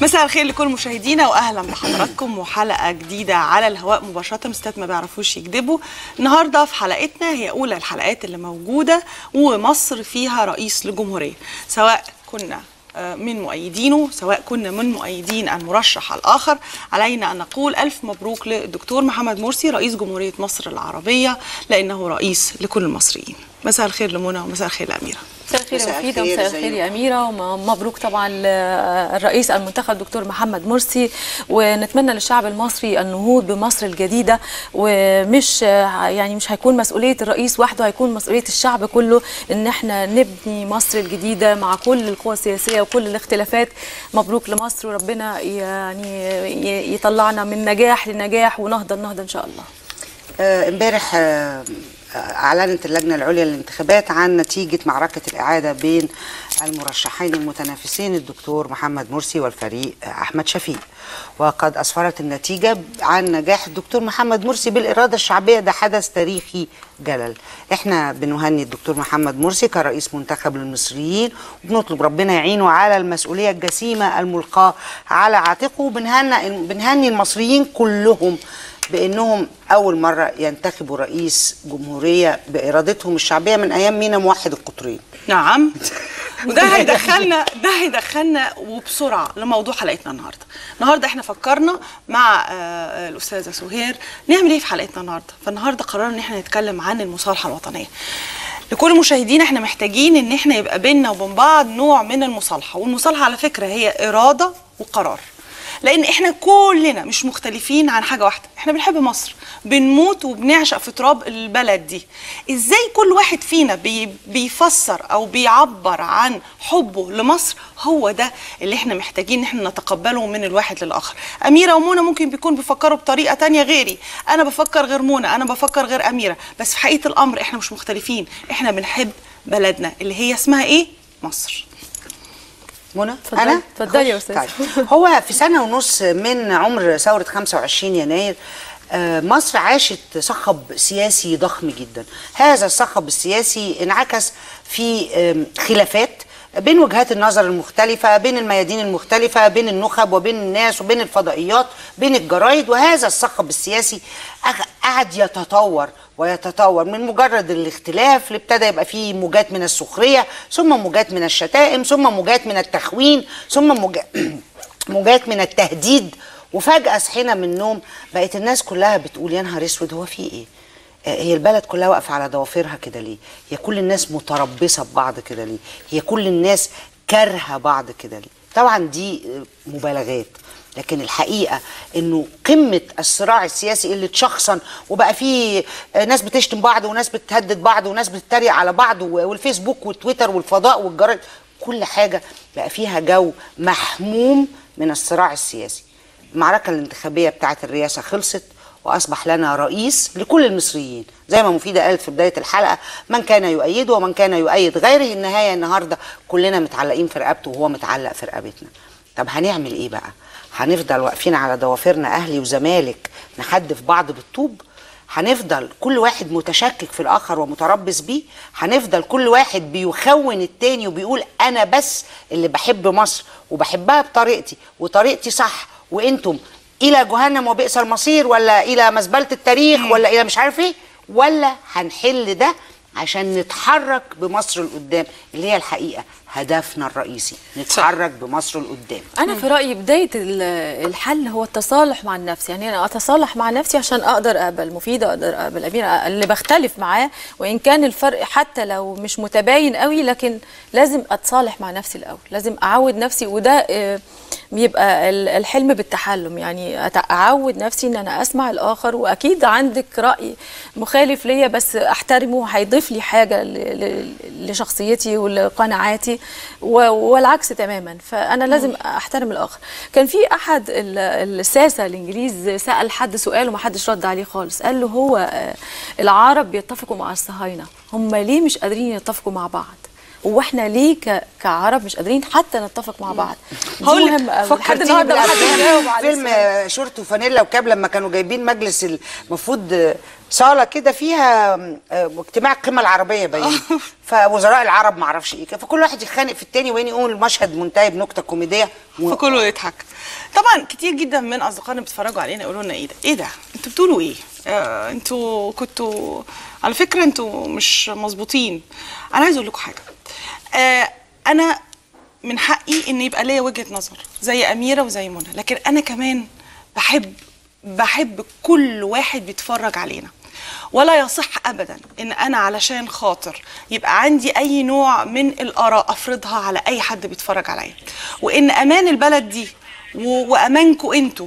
مساء الخير لكل مشاهدينا واهلا بحضراتكم وحلقه جديده على الهواء مباشره ستات ما بيعرفوش يكذبوا النهارده في حلقتنا هي اولى الحلقات اللي موجوده ومصر فيها رئيس للجمهوريه سواء كنا من مؤيدينه سواء كنا من مؤيدين المرشح الآخر علينا أن نقول ألف مبروك للدكتور محمد مرسي رئيس جمهورية مصر العربية لأنه رئيس لكل المصريين مساء الخير لمنى ومساء الخير لأميرة مساء الخير يا وفيدة ومساء الخير يا أميرة ومبروك طبعا الرئيس المنتخب دكتور محمد مرسي ونتمنى للشعب المصري النهوض بمصر الجديدة ومش يعني مش هيكون مسؤولية الرئيس وحده هيكون مسؤولية الشعب كله إن احنا نبني مصر الجديدة مع كل القوى السياسية وكل الاختلافات مبروك لمصر وربنا يعني يطلعنا من نجاح لنجاح ونهضة لنهضة إن شاء الله امبارح آه اعلنت اللجنه العليا للانتخابات عن نتيجه معركه الاعاده بين المرشحين المتنافسين الدكتور محمد مرسي والفريق احمد شفيق وقد اسفرت النتيجه عن نجاح الدكتور محمد مرسي بالاراده الشعبيه ده حدث تاريخي جلل احنا بنهني الدكتور محمد مرسي كرئيس منتخب للمصريين وبنطلب ربنا يعينه على المسؤوليه الجسيمه الملقاه على عاتقه وبنهني بنهني المصريين كلهم بانهم اول مره ينتخبوا رئيس جمهوريه بارادتهم الشعبيه من ايام مينا موحد القطرين نعم وده هيدخلنا ده هيدخلنا وبسرعه لموضوع حلقتنا النهارده النهارده احنا فكرنا مع آه الاستاذه سهير نعمل ايه في حلقتنا النهارده فالنهارده قررنا ان احنا نتكلم عن المصالحه الوطنيه لكل مشاهدينا احنا محتاجين ان احنا يبقى بيننا وبين بعض نوع من المصالحه والمصالحه على فكره هي اراده وقرار لان احنا كلنا مش مختلفين عن حاجه واحده احنا بنحب مصر بنموت وبنعشق في تراب البلد دي ازاي كل واحد فينا بي بيفسر او بيعبر عن حبه لمصر هو ده اللي احنا محتاجين ان احنا نتقبله من الواحد للاخر اميره ومنى ممكن بيكون بيفكروا بطريقه تانية غيري انا بفكر غير منى انا بفكر غير اميره بس في حقيقه الامر احنا مش مختلفين احنا بنحب بلدنا اللي هي اسمها ايه مصر منى انا اتفضلي يا استاذ طيب. هو في سنه ونص من عمر ثوره 25 يناير مصر عاشت صخب سياسي ضخم جدا هذا الصخب السياسي انعكس في خلافات بين وجهات النظر المختلفة بين الميادين المختلفة بين النخب وبين الناس وبين الفضائيات بين الجرايد وهذا الصخب السياسي قعد يتطور ويتطور من مجرد الاختلاف اللي ابتدى يبقى فيه موجات من السخرية ثم موجات من الشتائم ثم موجات من التخوين ثم موجات من التهديد وفجأة صحينا من النوم بقت الناس كلها بتقول يا نهار اسود هو في ايه؟ هي البلد كلها واقفه على ضوافرها كده ليه؟ هي كل الناس متربصه ببعض كده ليه؟ هي كل الناس كارهه بعض كده ليه؟ طبعا دي مبالغات لكن الحقيقه انه قمه الصراع السياسي اللي اتشخصن وبقى فيه ناس بتشتم بعض وناس بتهدد بعض وناس بتتريق على بعض والفيسبوك والتويتر والفضاء والجرايد كل حاجه بقى فيها جو محموم من الصراع السياسي. المعركه الانتخابيه بتاعت الرئاسه خلصت واصبح لنا رئيس لكل المصريين زي ما مفيده قالت في بدايه الحلقه من كان يؤيده ومن كان يؤيد غيره النهايه النهارده كلنا متعلقين في رقبته وهو متعلق في رقبتنا طب هنعمل ايه بقى هنفضل واقفين على ضوافرنا اهلي وزمالك نحدف بعض بالطوب هنفضل كل واحد متشكك في الاخر ومتربص بيه هنفضل كل واحد بيخون التاني وبيقول انا بس اللي بحب مصر وبحبها بطريقتي وطريقتي صح وانتم الى جهنم وبئس المصير ولا الى مزبله التاريخ ولا الى مش عارف ايه ولا هنحل ده عشان نتحرك بمصر لقدام اللي هي الحقيقه هدفنا الرئيسي نتحرك بمصر لقدام انا في رايي بدايه الحل هو التصالح مع النفس يعني انا اتصالح مع نفسي عشان اقدر اقبل مفيده اقدر اقبل اميره اللي بختلف معاه وان كان الفرق حتى لو مش متباين قوي لكن لازم اتصالح مع نفسي الاول لازم اعود نفسي وده بيبقى الحلم بالتحلم يعني اعود نفسي ان انا اسمع الاخر واكيد عندك راي مخالف ليا بس احترمه هيضيف لي حاجه لشخصيتي ولقناعاتي والعكس تماما فانا لازم احترم الاخر كان في احد الساسه الانجليز سال حد سؤال وما حدش رد عليه خالص قال له هو العرب بيتفقوا مع الصهاينه هم ليه مش قادرين يتفقوا مع بعض واحنا ليه ك... كعرب مش قادرين حتى نتفق مع بعض دي هقول مهمه قوي لحد فكرتيني النهارده ما حدش جاوب بالافلام على فيلم شورت وفانيلا وكاب لما كانوا جايبين مجلس المفروض صاله كده فيها آه، اجتماع القمه العربيه باين فوزراء العرب ما اعرفش ايه فكل واحد يتخانق في التاني وين يقول المشهد منتهي بنكته كوميديه و- فكله يضحك طبعا كتير جدا من اصدقائنا بيتفرجوا علينا يقولوا لنا ايه ده ايه ده انتوا بتقولوا ايه آه انتوا كنتوا على فكره انتوا مش مظبوطين انا عايز اقول لكم حاجه آه انا من حقي ان يبقى ليا وجهه نظر زي اميره وزي منى لكن انا كمان بحب بحب كل واحد بيتفرج علينا ولا يصح ابدا ان انا علشان خاطر يبقى عندي اي نوع من الاراء افرضها على اي حد بيتفرج عليا وان امان البلد دي و- وامانكم انتوا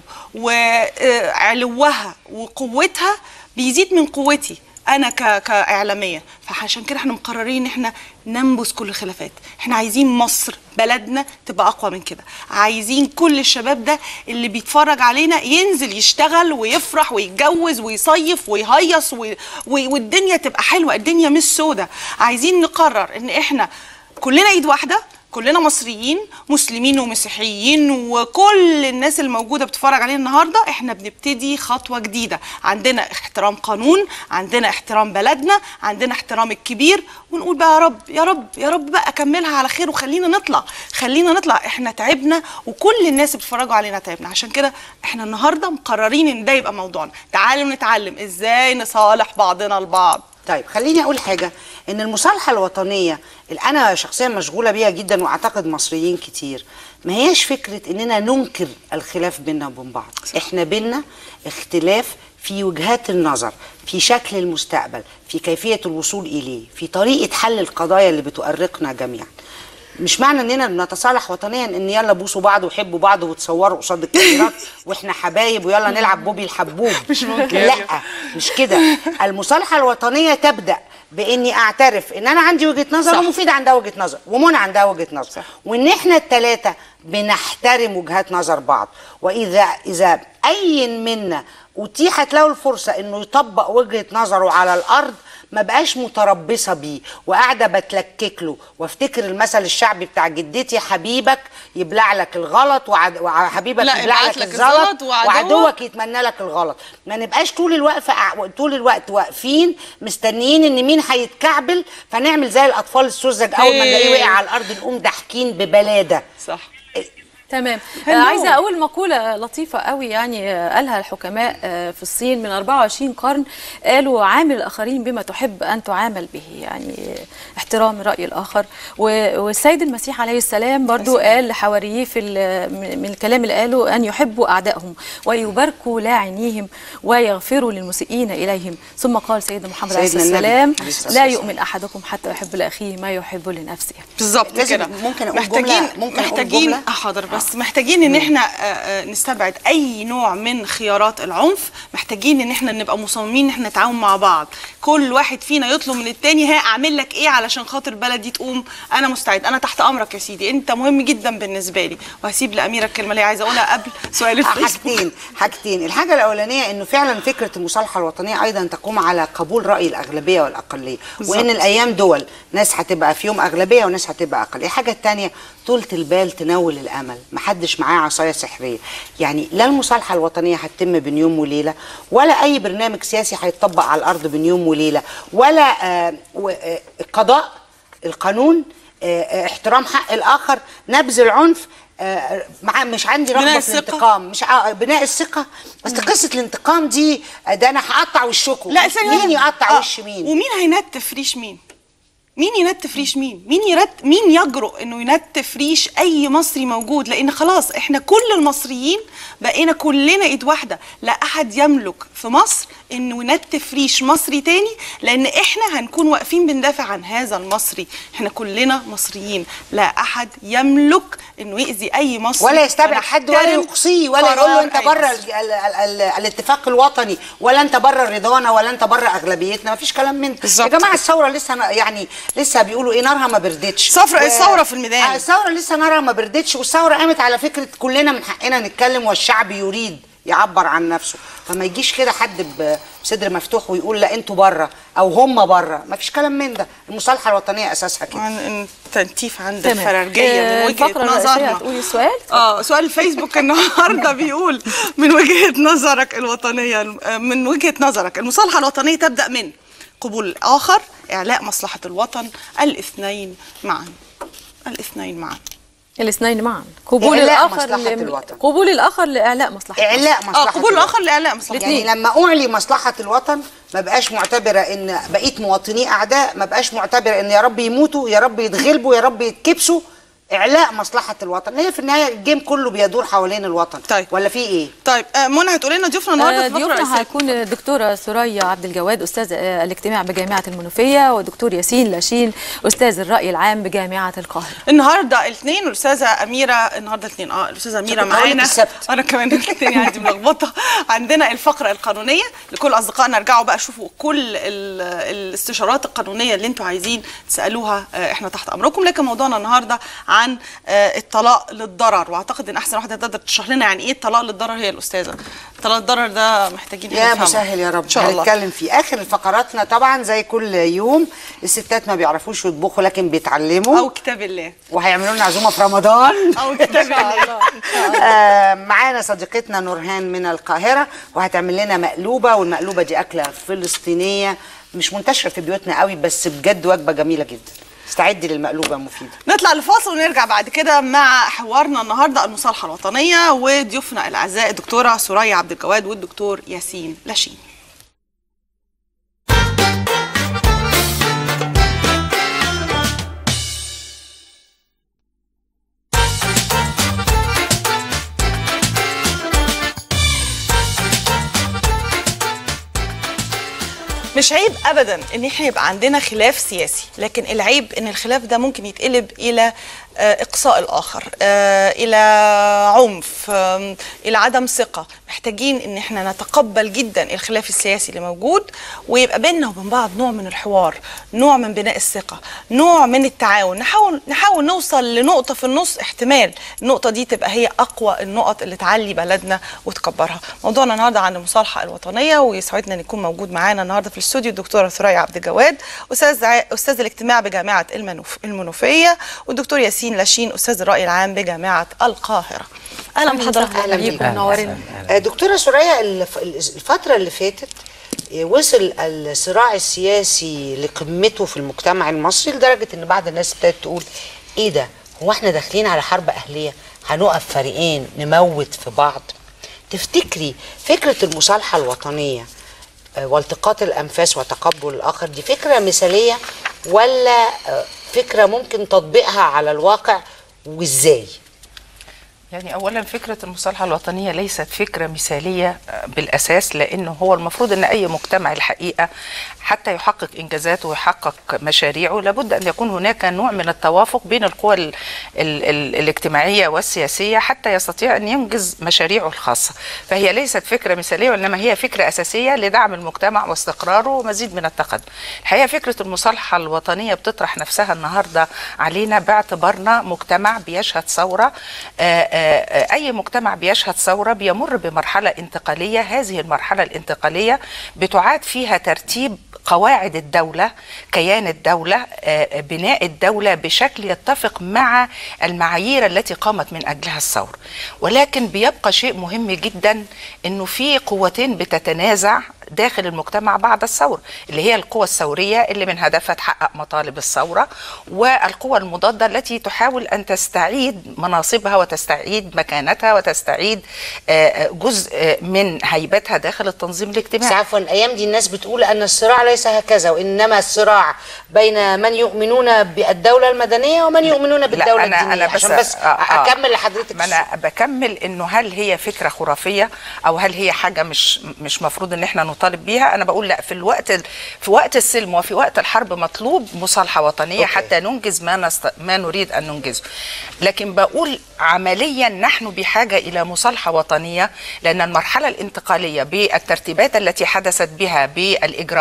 وعلوها وقوتها بيزيد من قوتي انا ك... كاعلاميه فعشان كده احنا مقررين ان احنا ننبذ كل الخلافات احنا عايزين مصر بلدنا تبقى اقوى من كده عايزين كل الشباب ده اللي بيتفرج علينا ينزل يشتغل ويفرح ويتجوز ويصيف ويهيص و... و... والدنيا تبقى حلوه الدنيا مش سودة عايزين نقرر ان احنا كلنا ايد واحده كلنا مصريين مسلمين ومسيحيين وكل الناس الموجوده بتتفرج علينا النهارده احنا بنبتدي خطوه جديده عندنا احترام قانون عندنا احترام بلدنا عندنا احترام الكبير ونقول بقى يا رب يا رب يا رب بقى كملها على خير وخلينا نطلع خلينا نطلع احنا تعبنا وكل الناس اللي بيتفرجوا علينا تعبنا عشان كده احنا النهارده مقررين ان ده يبقى موضوعنا تعالوا نتعلم ازاي نصالح بعضنا البعض طيب خليني اقول حاجه ان المصالحه الوطنيه اللي انا شخصيا مشغوله بيها جدا واعتقد مصريين كتير ما هياش فكره اننا ننكر الخلاف بيننا وبين بعض احنا بينا اختلاف في وجهات النظر في شكل المستقبل في كيفيه الوصول اليه في طريقه حل القضايا اللي بتؤرقنا جميعا مش معنى اننا بنتصالح وطنيا ان يلا بوسوا بعض وحبوا بعض وتصوروا قصاد الكاميرات واحنا حبايب ويلا نلعب بوبي الحبوب مش ممكن. لا مش كده المصالحه الوطنيه تبدا باني اعترف ان انا عندي وجهه نظر صح. ومفيد عندها وجهه نظر ومنى عندها وجهه نظر صح. وان احنا الثلاثه بنحترم وجهات نظر بعض واذا اذا اي منا اتيحت له الفرصه انه يطبق وجهه نظره على الارض ما بقاش متربصه بيه وقاعده بتلكك له وافتكر المثل الشعبي بتاع جدتي حبيبك يبلع لك الغلط وعد... وحبيبك لا، يبلع يبعت لك لك الزلط الزلط وعدوك- وعدوك يتمنى لك الغلط ما نبقاش طول الوقت طول الوقت واقفين مستنيين ان مين هيتكعبل فنعمل زي الاطفال السذج اول ما نلاقيه وقع على الارض نقوم ضاحكين ببلاده صح تمام آه، Hello. عايزه اقول مقوله لطيفه قوي يعني آه، قالها الحكماء آه، في الصين من 24 قرن قالوا عامل الاخرين بما تحب ان تعامل به يعني آه، احترام راي الاخر و- والسيد المسيح عليه السلام برضو قال لحواريه في ال- من من الكلام اللي قاله ان يحبوا اعدائهم ويباركوا لاعنيهم ويغفروا للمسيئين اليهم ثم قال سيدنا محمد عليه سيدنا الصلاه النبي والسلام عليه الصلاة لا والسلام. يؤمن احدكم حتى يحب لاخيه ما يحب لنفسه بالظبط لازم- كده ممكن أقول محتاجين جملة- ممكن أقول محتاجين جملة؟ آه، حاضر بس محتاجين ان احنا آه، آه، نستبعد اي نوع من خيارات العنف محتاجين ان احنا نبقى مصممين ان احنا نتعاون مع بعض كل واحد فينا يطلب من التاني ها اعمل لك ايه علشان خاطر بلدي تقوم انا مستعد انا تحت امرك يا سيدي انت مهم جدا بالنسبه لي وهسيب لاميره الكلمه اللي عايزه اقولها قبل سؤال الفيسبوك حاجتين حاجتين الحاجه الاولانيه انه فعلا فكره المصالحه الوطنيه ايضا تقوم على قبول راي الاغلبيه والاقليه بالظبط. وان الايام دول ناس هتبقى فيهم اغلبيه وناس هتبقى اقليه الحاجه الثانيه طولة البال تنول الامل محدش معاه عصايه سحريه يعني لا المصالحه الوطنيه هتتم بين يوم وليله ولا اي برنامج سياسي هيتطبق على الارض بين يوم وليله ولا آه و- آه القضاء القانون آه، آه، احترام حق الاخر نبذ العنف آه، مع مش عندي بناء رغبه في الثقة. الانتقام مش ع- بناء الثقه بس قصه الانتقام دي آه، ده انا هقطع وشكم لا ثانية مين واحدة. يقطع آه، وش مين ومين هينتف ريش مين مين ينتف ريش مين مين يرت مين يجرؤ انه ينتف ريش اي مصري موجود لان خلاص احنا كل المصريين بقينا كلنا ايد واحده لا احد يملك في مصر انه ينتف ريش مصري تاني لان احنا هنكون واقفين بندافع عن هذا المصري احنا كلنا مصريين لا احد يملك انه يأذي اي مصري ولا يستبعد حد ولا ونحترم يقصيه ولا يقول له قرار انت أي بره مصري. ال- ال- ال- الاتفاق الوطني ولا انت بره رضانا ولا انت بره اغلبيتنا مفيش كلام من ده. بالظبط. يا جماعه الثوره لسه ن- يعني لسه بيقولوا ايه نارها ما بردتش صفرة- و- الثورة في الميدان. آه، الثوره لسه نارها ما بردتش والثوره قامت على فكره كلنا من حقنا نتكلم والشعب يريد يعبر عن نفسه فما يجيش كده حد بصدر مفتوح ويقول لا انتوا بره او هم بره ما فيش كلام من ده المصالحه الوطنيه اساسها كده عن التنتيف عند تمام. الفرارجيه آه، من الفقرة وجهه الرئيسية نظرنا هتقولي السؤال؟ اه سؤال الفيسبوك النهارده بيقول من وجهه نظرك الوطنيه آه، من وجهه نظرك المصالحه الوطنيه تبدا من قبول الاخر اعلاء مصلحه الوطن الاثنين معا الاثنين معا الاثنين معا قبول إعلاء الاخر مصلحة ل- الوطن. قبول الاخر لاعلاء مصلحه اعلاء اه مصلحه قبول الوطن. الاخر لاعلاء مصلحه يعني لما اعلي مصلحه الوطن ما بقاش معتبره ان بقيه مواطنيه اعداء ما بقاش معتبره ان يا رب يموتوا يا رب يتغلبوا يا رب يتكبسوا اعلاء مصلحه الوطن هي في النهايه الجيم كله بيدور حوالين الوطن طيب. ولا في ايه طيب آه، منى هتقولي لنا ضيوفنا النهارده آه، في الفقره ضيوفنا الرئيسيه هيكون الدكتورة سوريا عبد الجواد أستاذ آه، الاجتماع بجامعة المنوفية والدكتور ياسين لاشين أستاذ الرأي العام بجامعة القاهرة النهارده الاثنين والاستاذه اميره النهارده الاثنين اه الاستاذه اميره كنت هقول لك معانا السبت. انا كمان الاثنين عندي ملخبطه عندنا الفقره القانونيه لكل اصدقائنا ارجعوا بقى شوفوا كل ال- الاستشارات القانونيه اللي انتوا عايزين تسالوها آه، احنا تحت امركم لكن موضوعنا النهارده عن آه، الطلاق للضرر واعتقد ان احسن واحده تقدر تشرح لنا يعني ايه الطلاق للضرر هي الاستاذه الطلاق للضرر ده محتاجين يا نفهمه. مسهل يا رب ان شاء الله هنتكلم فيه اخر فقراتنا طبعا زي كل يوم الستات ما بيعرفوش يطبخوا لكن بيتعلموا او كتاب الله وهيعملوا لنا عزومه في رمضان او كتاب الله آه، معانا صديقتنا نورهان من القاهرة وهتعمل لنا مقلوبة والمقلوبة دي أكلة فلسطينية مش منتشرة في بيوتنا قوي بس بجد وجبة جميلة جدا استعدي للمقلوبة مفيدة نطلع لفاصل ونرجع بعد كده مع حوارنا النهارده المصالحه الوطنيه وضيوفنا الاعزاء الدكتوره سوريا عبد الجواد والدكتور ياسين لاشين مش عيب ابدا ان احنا يبقى عندنا خلاف سياسي لكن العيب ان الخلاف ده ممكن يتقلب الى آه، اقصاء الاخر آه، الى عنف آم، الى عدم ثقه محتاجين ان احنا نتقبل جدا الخلاف السياسي اللي موجود ويبقى بيننا وبين بعض نوع من الحوار نوع من بناء الثقه نوع من التعاون نحاول نحاول نوصل لنقطه في النص احتمال النقطه دي تبقى هي اقوى النقط اللي تعلي بلدنا وتكبرها موضوعنا النهارده عن المصالحه الوطنيه ويسعدنا ان يكون موجود معانا النهارده في الاستوديو الدكتوره ثريا عبد الجواد استاذ ع- استاذ الاجتماع بجامعه المنوف المنوفيه والدكتور ياسين لاشين استاذ الراي العام بجامعه القاهره اهلا بحضرتك أهلا بيك. بيكم منورين آه، دكتورة سوريا الف- الفترة اللي فاتت آه، وصل الصراع السياسي لقمته في المجتمع المصري لدرجة ان بعض الناس ابتدت تقول ايه ده هو احنا داخلين على حرب اهلية هنقف فريقين نموت في بعض تفتكري فكرة المصالحة الوطنية آه، والتقاط الانفاس وتقبل الاخر دي فكرة مثالية ولا آه، فكرة ممكن تطبيقها على الواقع وازاي؟ يعني اولا فكره المصالحه الوطنيه ليست فكره مثاليه آه، بالاساس لانه هو المفروض ان اي مجتمع الحقيقه حتى يحقق انجازاته ويحقق مشاريعه لابد ان يكون هناك نوع من التوافق بين القوى ال ال ال الاجتماعيه والسياسيه حتى يستطيع ان ينجز مشاريعه الخاصه فهي ليست فكره مثاليه وانما هي فكره اساسيه لدعم المجتمع واستقراره ومزيد من التقدم الحقيقه فكره المصالحه الوطنيه بتطرح نفسها النهارده علينا باعتبارنا مجتمع بيشهد ثوره آه، آه، آه، اي مجتمع بيشهد ثوره بيمر بمرحله انتقاليه هذه المرحله الانتقاليه بتعاد فيها ترتيب قواعد الدولة كيان الدولة آه، بناء الدولة بشكل يتفق مع المعايير التي قامت من أجلها الثورة ولكن بيبقى شيء مهم جدا أنه في قوتين بتتنازع داخل المجتمع بعد الثورة اللي هي القوى الثورية اللي من هدفها تحقق مطالب الثورة والقوى المضادة التي تحاول أن تستعيد مناصبها وتستعيد مكانتها وتستعيد آه، جزء آه، من هيبتها داخل التنظيم بس الاجتماعي عفوا الايام دي الناس بتقول ان الصراع ليس هكذا وانما الصراع بين من يؤمنون بالدوله المدنيه ومن يؤمنون بالدوله لا أنا الدينيه أنا بس عشان بس آه آه اكمل لحضرتك ما انا بكمل انه هل هي فكره خرافيه او هل هي حاجه مش مش مفروض ان احنا نطالب بيها انا بقول لا في الوقت ال- في وقت السلم وفي وقت الحرب مطلوب مصالحه وطنيه أوكي. حتى ننجز ما نست... ما نريد ان ننجزه لكن بقول عمليا نحن بحاجه الى مصالحه وطنيه لان المرحله الانتقاليه بالترتيبات التي حدثت بها بالاجراءات التي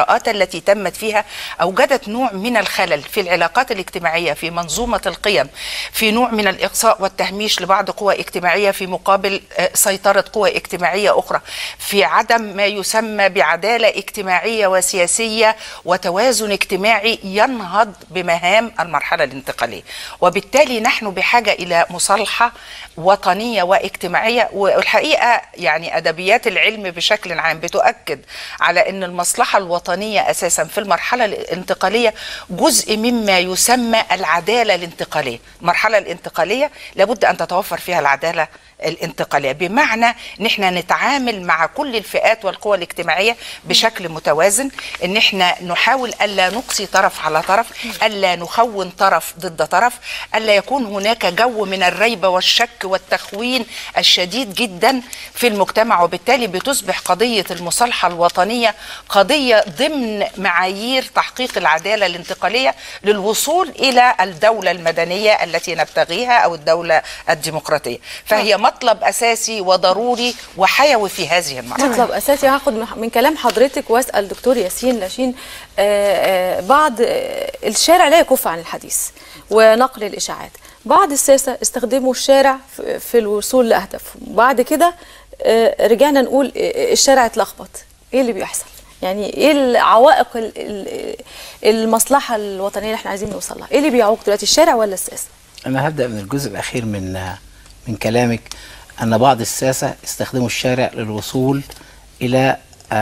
التي تمت فيها أوجدت نوع من الخلل في العلاقات الاجتماعية في منظومة القيم في نوع من الإقصاء والتهميش لبعض قوى اجتماعية في مقابل آه، سيطرة قوى اجتماعية أخرى في عدم ما يسمى بعدالة اجتماعية وسياسية وتوازن اجتماعي ينهض بمهام المرحلة الانتقالية وبالتالي نحن بحاجة إلى مصالحة وطنية واجتماعية والحقيقة يعني أدبيات العلم بشكل عام بتؤكد على أن المصلحة الوطنية أساسا في المرحلة الانتقالية جزء مما يسمى العدالة الانتقالية المرحلة الانتقالية لابد أن تتوفر فيها العدالة الانتقاليه بمعنى ان احنا نتعامل مع كل الفئات والقوى الاجتماعيه بشكل متوازن ان احنا نحاول الا نقصي طرف على طرف الا نخون طرف ضد طرف الا يكون هناك جو من الريبه والشك والتخوين الشديد جدا في المجتمع وبالتالي بتصبح قضيه المصالحه الوطنيه قضيه ضمن معايير تحقيق العداله الانتقاليه للوصول الى الدوله المدنيه التي نبتغيها او الدوله الديمقراطيه فهي مطلب اساسي وضروري وحيوي في هذه المرحله مطلب اساسي هاخد من- من كلام حضرتك واسال دكتور ياسين لاشين آه، آه، بعض آه، الشارع لا يكف عن الحديث ونقل الاشاعات بعض الساسه استخدموا الشارع في- في الوصول لاهدافهم بعد كده آه، رجعنا نقول آه، الشارع اتلخبط ايه اللي بيحصل يعني ايه العوائق ال- ال- المصلحه الوطنيه اللي احنا عايزين نوصل لها ايه اللي بيعوق دلوقتي الشارع ولا الساسه أنا هبدأ من الجزء الأخير من من كلامك أن بعض الساسة استخدموا الشارع للوصول إلى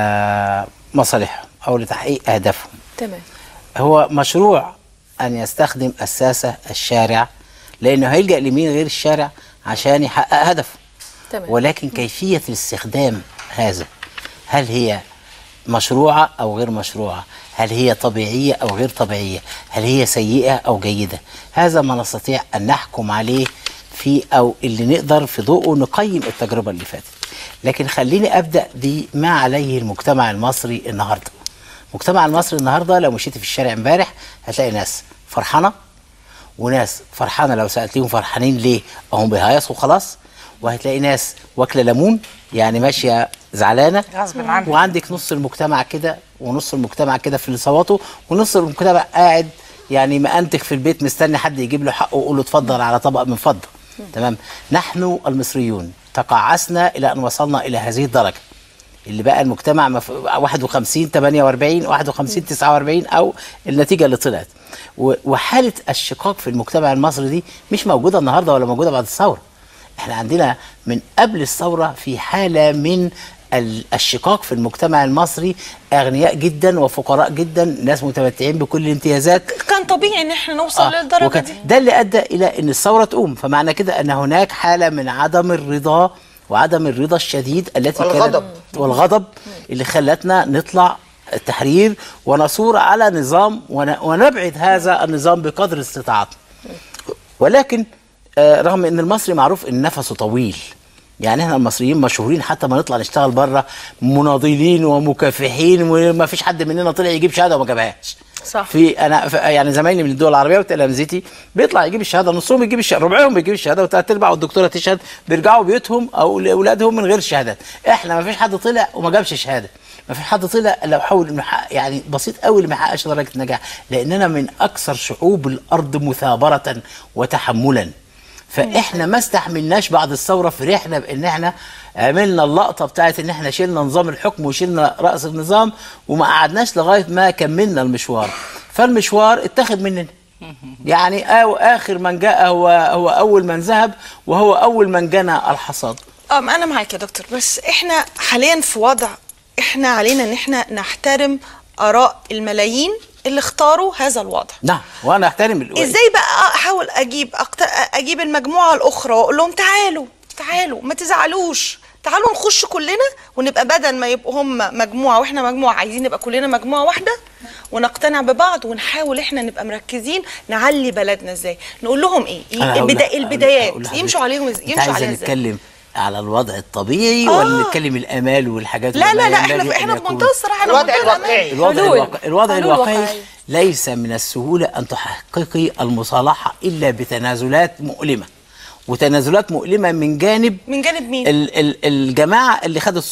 آه، مصالحهم أو لتحقيق أهدافهم تمام هو مشروع أن يستخدم الساسة الشارع لأنه هيلجأ لمين غير الشارع عشان يحقق هدفه تمام. ولكن كيفية الاستخدام هذا هل هي مشروعة أو غير مشروعة هل هي طبيعية أو غير طبيعية هل هي سيئة أو جيدة هذا ما نستطيع أن نحكم عليه في أو اللي نقدر في ضوءه نقيم التجربة اللي فاتت لكن خليني أبدأ بما عليه المجتمع المصري النهاردة المجتمع المصري النهاردة لو مشيت في الشارع امبارح هتلاقي ناس فرحانة وناس فرحانه لو سالتيهم فرحانين ليه هم بيهيصوا خلاص وهتلاقي ناس واكله ليمون يعني ماشيه زعلانه غصب عنها. وعندك نص المجتمع كده ونص المجتمع كده في اللي صوته ونص المجتمع قاعد يعني مأنتخ في البيت مستني حد يجيب له حقه ويقول له اتفضل على طبق من فضه تمام نحن المصريون تقاعسنا الى ان وصلنا الى هذه الدرجه اللي بقى المجتمع مف... 51 48 51 49 او النتيجه اللي طلعت و... وحاله الشقاق في المجتمع المصري دي مش موجوده النهارده ولا موجوده بعد الثوره احنا عندنا من قبل الثوره في حاله من ال- الشقاق في المجتمع المصري اغنياء جدا وفقراء جدا ناس متمتعين بكل الامتيازات كان طبيعي ان احنا نوصل آه، للدرجه وكان- دي ده اللي ادى الى ان الثوره تقوم فمعنى كده ان هناك حاله من عدم الرضا وعدم الرضا الشديد التي والغضب. كانت والغضب اللي خلتنا نطلع التحرير ونثور على نظام ون- ونبعد هذا النظام بقدر استطاعتنا ولكن آه، رغم ان المصري معروف ان نفسه طويل يعني احنا المصريين مشهورين حتى ما نطلع نشتغل بره مناضلين ومكافحين وما فيش حد مننا طلع يجيب شهاده وما جابهاش صح. في انا ف- يعني زمايلي من الدول العربيه وتلامذتي بيطلع يجيب الشهاده نصهم يجيب الشهاده ربعهم بيجيب الشهاده وثلاث ارباع والدكتوره تشهد بيرجعوا بيوتهم او لاولادهم من غير شهادات احنا ما فيش حد طلع وما جابش شهاده ما فيش حد طلع الا حاول انه يحقق- يعني بسيط قوي اللي ما يحققش درجه النجاح لاننا من اكثر شعوب الارض مثابره وتحملا فاحنا ما استحملناش بعد الثوره فرحنا بان احنا عملنا اللقطه بتاعت ان احنا شلنا نظام الحكم وشلنا راس النظام وما قعدناش لغايه ما كملنا المشوار فالمشوار اتخذ مننا يعني أو اخر من جاء هو هو اول من ذهب وهو اول من جنى الحصاد اه ما انا معاك يا دكتور بس احنا حاليا في وضع احنا علينا ان احنا نحترم اراء الملايين اللي اختاروا هذا الوضع نعم وانا احترم ال- ازاي بقى احاول اجيب أكتر اجيب المجموعه الاخرى واقول لهم تعالوا تعالوا ما تزعلوش تعالوا نخش كلنا ونبقى بدل ما يبقوا هم مجموعه واحنا مجموعه عايزين نبقى كلنا مجموعه واحده ونقتنع ببعض ونحاول احنا نبقى مركزين نعلي بلدنا ازاي نقول لهم ايه أنا هقول البدا... لك- البدايات هقول لحضرتك، يمشوا عليهم إز- أنت يمشوا عايزة عليها ازاي نتكلم على الوضع الطبيعي آه. ولا نتكلم الامال والحاجات لا اللي لا لا ينبغي احنا أن احنا في يكون؟ منتهى الصراحه احنا الوضع في منتهى الأمان. الواقعي. الوضع حلول. الواقعي الوضع حلول الواقعي واقعية. ليس من السهولة أن تحققي المصالحة إلا بتنازلات مؤلمة وتنازلات مؤلمة من جانب من جانب مين؟ ال ال الجماعة اللي خدت السلطة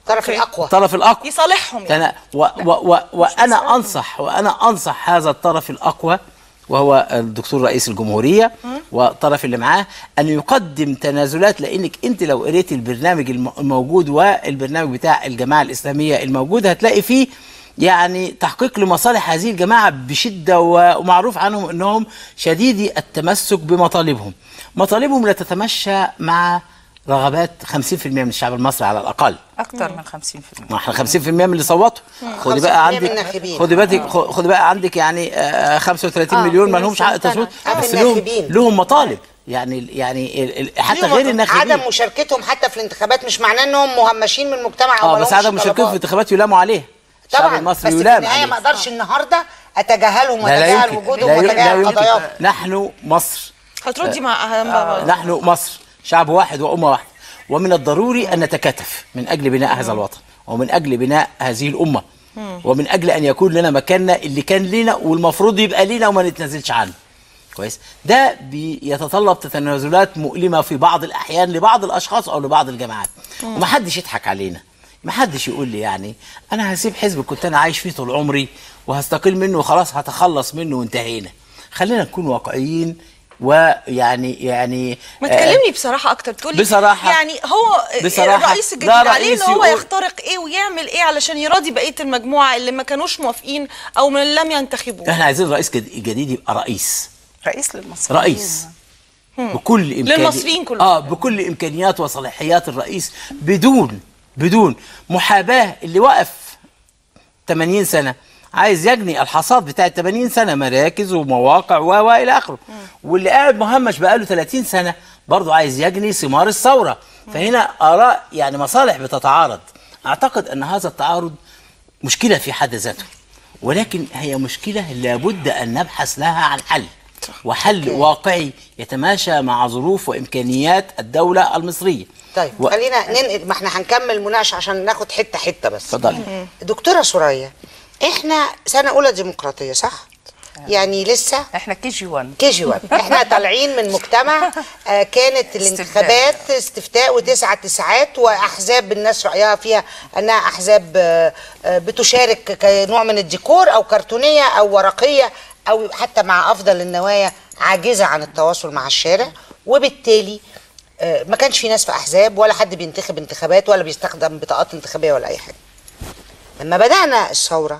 الطرف الاقوى الطرف الاقوى يصالحهم يعني. أنا و و و وانا انصح وانا انصح هذا الطرف الاقوى وهو الدكتور رئيس الجمهوريه والطرف اللي معاه ان يقدم تنازلات لانك انت لو قريت البرنامج الم- الموجود والبرنامج بتاع الجماعه الاسلاميه الموجود هتلاقي فيه يعني تحقيق لمصالح هذه الجماعه بشده و- ومعروف عنهم انهم شديدي التمسك بمطالبهم. مطالبهم لا تتمشى مع رغبات 50% من الشعب المصري على الاقل. اكتر من 50% ما احنا 50% من اللي صوتوا خدي 50% بقى من عندك الناخبين. خدي بالك خدي بقى عندك يعني آه، 35 آه، مليون في ما لهمش حق ناس تصويت آه، بس في لهم الناخبين. لهم مطالب يعني يعني ال- ال- حتى ليهم غير الناخبين عدم مشاركتهم حتى في الانتخابات مش معناه انهم مهمشين من المجتمع او اه ما بس لهمش عدم مشاركتهم في طلبات. الانتخابات يلاموا عليه الشعب طبعا المصري بس في يلام النهايه ما عليه اقدرش النهارده اتجاهلهم لا لا واتجاهل يمكن وجودهم لا ي- لا واتجاهل يمكن قضاياهم نحن مصر هتردي مع نحن مصر شعب واحد وأمة واحدة ومن الضروري أن نتكاتف من أجل بناء هذا الوطن ومن أجل بناء هذه الأمة ومن أجل أن يكون لنا مكاننا اللي كان لنا والمفروض يبقى لنا وما نتنازلش عنه كويس ده بيتطلب تنازلات مؤلمة في بعض الأحيان لبعض الأشخاص أو لبعض الجماعات ومحدش يضحك علينا محدش يقول لي يعني أنا هسيب حزب كنت أنا عايش فيه طول عمري وهستقيل منه وخلاص هتخلص منه وانتهينا خلينا نكون واقعيين ويعني يعني ما آه، تكلمني بصراحه اكتر تقولي بصراحة- يعني هو بصراحة الرئيس الجديد لا عليه رئيس ان هو يقول- يخترق ايه ويعمل ايه علشان يراضي بقيه المجموعه اللي ما كانوش موافقين او من لم ينتخبوه احنا عايزين رئيس جد- جديد يبقى رئيس رئيس للمصريين رئيس بكل امكانيات للمصريين كلهم. اه بكل امكانيات وصلاحيات الرئيس بدون بدون محاباه اللي وقف 80 سنه عايز يجني الحصاد بتاع 80 سنه مراكز ومواقع و و الى اخره واللي قاعد مهمش بقاله 30 سنه برضه عايز يجني ثمار الثوره فهنا اراء يعني مصالح بتتعارض اعتقد ان هذا التعارض مشكله في حد ذاته ولكن هي مشكله لابد ان نبحث لها عن حل وحل واقعي يتماشى مع ظروف وامكانيات الدوله المصريه طيب و- خلينا ننقل ما احنا هنكمل مناقشه عشان ناخد حته حته بس اتفضلي دكتوره سوريا احنا سنه اولى ديمقراطيه صح يعني لسه احنا كي جي 1 كي جي 1 احنا طالعين من مجتمع آه، كانت الانتخابات استفتاء وتسعة تسعات واحزاب الناس رايها فيها انها احزاب آه، آه، بتشارك كنوع من الديكور او كرتونيه او ورقيه او حتى مع افضل النوايا عاجزه عن التواصل مع الشارع وبالتالي آه، ما كانش في ناس في احزاب ولا حد بينتخب انتخابات ولا بيستخدم بطاقات انتخابيه ولا اي حاجه لما بدانا الثوره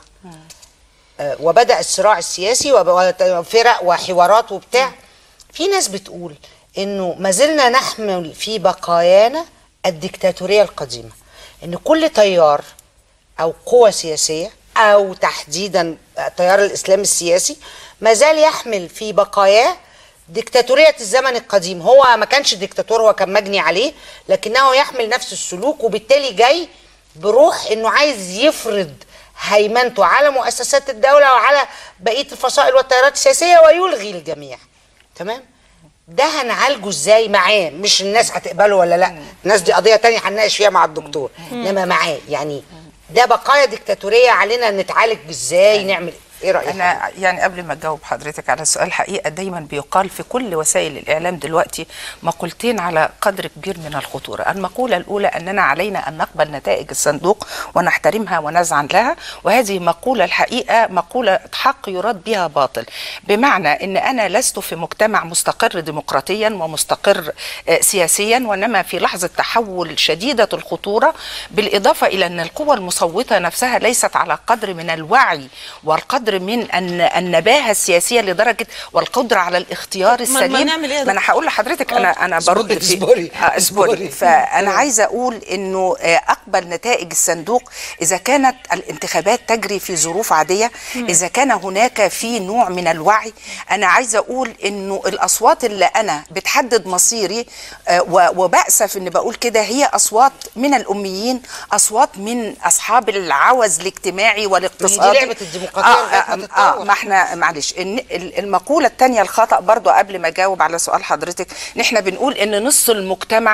آه، وبدا الصراع السياسي وب- وفرق وحوارات وبتاع في ناس بتقول انه ما زلنا نحمل في بقايانا الديكتاتوريه القديمه ان كل تيار او قوه سياسيه او تحديدا تيار الاسلام السياسي ما زال يحمل في بقاياه ديكتاتوريه الزمن القديم هو ما كانش ديكتاتور هو كان مجني عليه لكنه يحمل نفس السلوك وبالتالي جاي بروح انه عايز يفرض هيمنته على مؤسسات الدوله وعلى بقيه الفصائل والتيارات السياسيه ويلغي الجميع تمام ده هنعالجه ازاي معاه مش الناس هتقبله ولا لا الناس دي قضيه تانية هنناقش فيها مع الدكتور انما معاه يعني ده بقايا ديكتاتوريه علينا نتعالج ازاي نعمل ايه رايك انا يعني قبل ما اجاوب حضرتك على السؤال الحقيقه دايما بيقال في كل وسائل الاعلام دلوقتي مقولتين على قدر كبير من الخطوره المقوله الاولى اننا علينا ان نقبل نتائج الصندوق ونحترمها ونزعن لها وهذه مقوله الحقيقه مقوله حق يراد بها باطل بمعنى ان انا لست في مجتمع مستقر ديمقراطيا ومستقر آه، سياسيا وانما في لحظه تحول شديده الخطوره بالاضافه الى ان القوى المصوته نفسها ليست على قدر من الوعي والقدر من أن النباهه السياسيه لدرجه والقدره على الاختيار ما السليم نعمل إيه يا ما انا هقول لحضرتك انا انا اصبري، برد في اصبري، آه، اصبري اصبري. فانا عايزه اقول انه آه، اقبل نتائج الصندوق اذا كانت الانتخابات تجري في ظروف عاديه اذا كان هناك في نوع من الوعي انا عايزه اقول انه الاصوات اللي انا بتحدد مصيري آه، و- وبأسف ان بقول كده هي اصوات من الاميين اصوات من اصحاب العوز الاجتماعي والاقتصادي لعبة الديمقراطية لغاية ما آه, تتطور. آه, ما احنا معلش إن ال- المقوله الثانيه الخطا برضو قبل ما اجاوب على سؤال حضرتك ان احنا بنقول ان نص المجتمع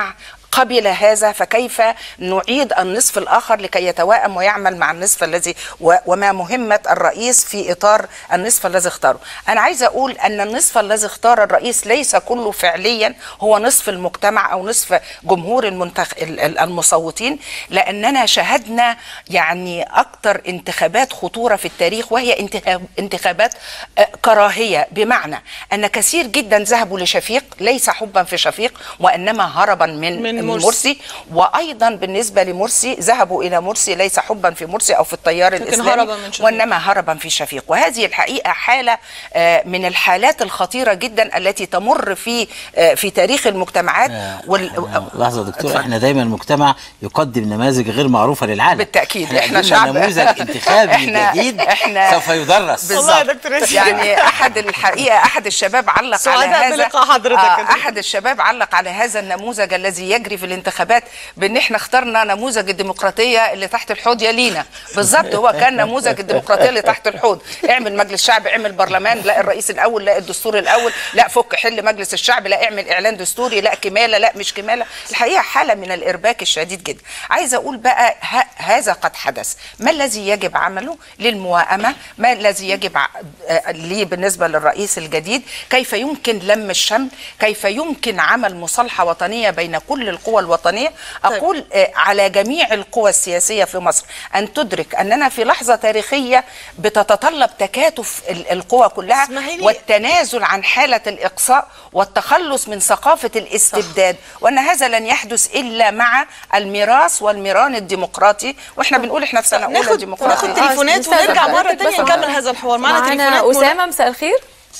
قبل هذا فكيف نعيد النصف الآخر لكي يتوائم ويعمل مع النصف الذي و- وما مهمة الرئيس في إطار النصف الذي اختاره أنا عايزة أقول أن النصف الذي اختار الرئيس ليس كله فعليا هو نصف المجتمع أو نصف جمهور المنتخ... ال- ال- المصوتين لأننا شهدنا يعني أكثر انتخابات خطورة في التاريخ وهي انتخاب... انتخابات آه، كراهية بمعنى أن كثير جدا ذهبوا لشفيق ليس حبا في شفيق وإنما هربا من, من من مرسي. مرسي وايضا بالنسبه لمرسي ذهبوا الى مرسي ليس حبا في مرسي او في التيار الاسلامي هربا من شفيق. وانما هربا في شفيق وهذه الحقيقه حاله آه، من الحالات الخطيره جدا التي تمر في آه، في تاريخ المجتمعات وال... لحظه يا دكتور اتفضل. احنا دايما المجتمع يقدم نماذج غير معروفه للعالم بالتأكيد، احنا, إحنا قدمنا شعب- نموذج انتخابي إحنا- جديد إحنا- سوف يدرس والله يا بالظبط. دكتور ياسين. يعني احد الحقيقه احد الشباب علق على سعداء هذا بلقاء حضرتك آه كده. احد الشباب علق على هذا النموذج الذي يجري في الانتخابات بان احنا اخترنا نموذج الديمقراطيه اللي تحت الحوض يلينا بالظبط هو كان نموذج الديمقراطيه اللي تحت الحوض اعمل مجلس شعب اعمل برلمان لا الرئيس الاول لا الدستور الاول لا فك حل مجلس الشعب لا اعمل اعلان دستوري لا كماله لا مش كماله الحقيقه حاله من الارباك الشديد جدا عايزه اقول بقى ه- هذا قد حدث ما الذي يجب عمله للموائمه ما الذي يجب ع- آه، ليه بالنسبه للرئيس الجديد كيف يمكن لم الشمل كيف يمكن عمل مصالحه وطنيه بين كل القوى الوطنيه اقول آه، على جميع القوى السياسيه في مصر ان تدرك اننا في لحظه تاريخيه بتتطلب تكاتف ال- القوى كلها اسمحي لي- والتنازل عن حاله الاقصاء والتخلص من ثقافه الاستبداد وان هذا لن يحدث الا مع الميراث والميران الديمقراطي واحنا بنقول احنا في سنه اولى ناخد ديمقراطيه ناخد تليفونات نستاذن ونرجع مره حضرتك تانية بس. نكمل هذا الحوار معنا تليفونات معانا اسامه مساء الخير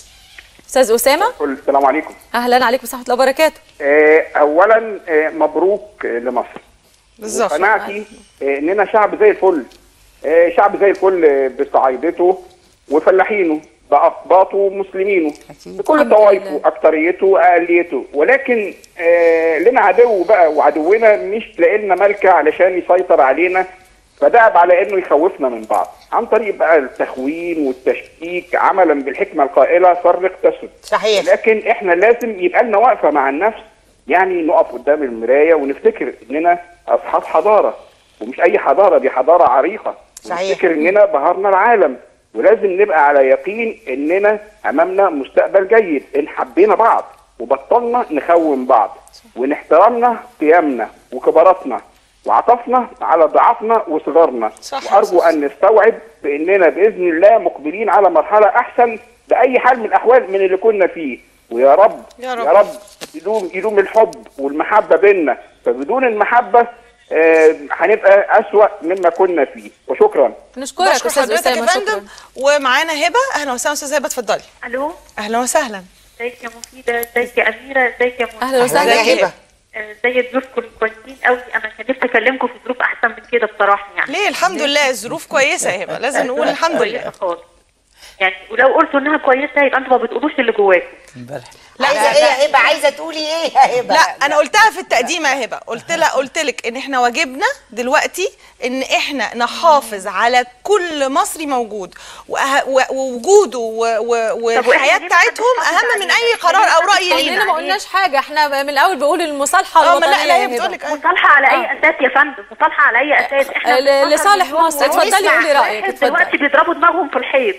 استاذ اسامه السلام عليكم اهلا عليكم ورحمه الله وبركاته آه، اولا آه، مبروك آه، لمصر بالظبط قناعتي آه، اننا شعب زي الفل آه، شعب زي الفل آه، بصعايدته وفلاحينه باقباطه ومسلمينه بكل الحمد طوائفه لله. اكتريته واقليته ولكن آه، لنا عدو بقى وعدونا مش لاقي لنا ملكه علشان يسيطر علينا فدأب على انه يخوفنا من بعض عن طريق بقى التخوين والتشكيك عملا بالحكمه القائله فرق تسد صحيح. لكن احنا لازم يبقى لنا وقفه مع النفس يعني نقف قدام المرايه ونفتكر اننا اصحاب حضاره ومش اي حضاره دي حضاره عريقه صحيح. ونفتكر اننا بهرنا العالم ولازم نبقى على يقين اننا امامنا مستقبل جيد ان حبينا بعض وبطلنا نخون بعض وان احترمنا قيمنا وكبراتنا وعطفنا على ضعفنا وصغارنا صح. وارجو ان نستوعب باننا باذن الله مقبلين على مرحله احسن باي حال من الاحوال من اللي كنا فيه ويا رب يا رب. يا رب يدوم يدوم الحب والمحبه بينا فبدون المحبه آه، هنبقى اسوا مما كنا فيه وشكرا نشكرك بشكر استاذ حضرتك يا اسامه فندم شكرا ومعانا هبه اهلا وسهلا استاذه هبه اتفضلي الو اهلا وسهلا ازيك يا مفيده ازيك يا اميره ازيك يا منى اهلا وسهلا يا هبه آه، زي ضيوفكم كويسين قوي انا كان نفسي اكلمكم في ظروف احسن من كده بصراحه يعني ليه الحمد لله الظروف كويسه يا هبه لازم نقول الحمد لله كويسة خالص يعني ولو قلتوا انها كويسه يبقى انتوا ما بتقولوش اللي جواكم امبارح عايزه ايه يا هبه عايزه تقولي ايه يا هبه لا انا قلتها في التقديمه يا هبه قلت لها قلت لك ان احنا واجبنا دلوقتي ان احنا نحافظ على كل مصري موجود وأه- و- ووجوده و- و- والحياه ليه ما بتاعتهم حدش اهم من حافظ اي علينا؟ قرار او راي خلينا لينا كلنا ما قلناش حاجه احنا من الاول بقول المصالحه اه ما الوطنيه لا لا هي يا هبة. بتقول لك مصالحه على اي اساس يا فندم مصالحه على اي اساس احنا ل- بنتفرج لصالح مليون مصر. ونص. اتفضلي اسمع، قولي رأيك، واحد اتفضلي. دلوقتي بيضربوا دماغهم في الحيط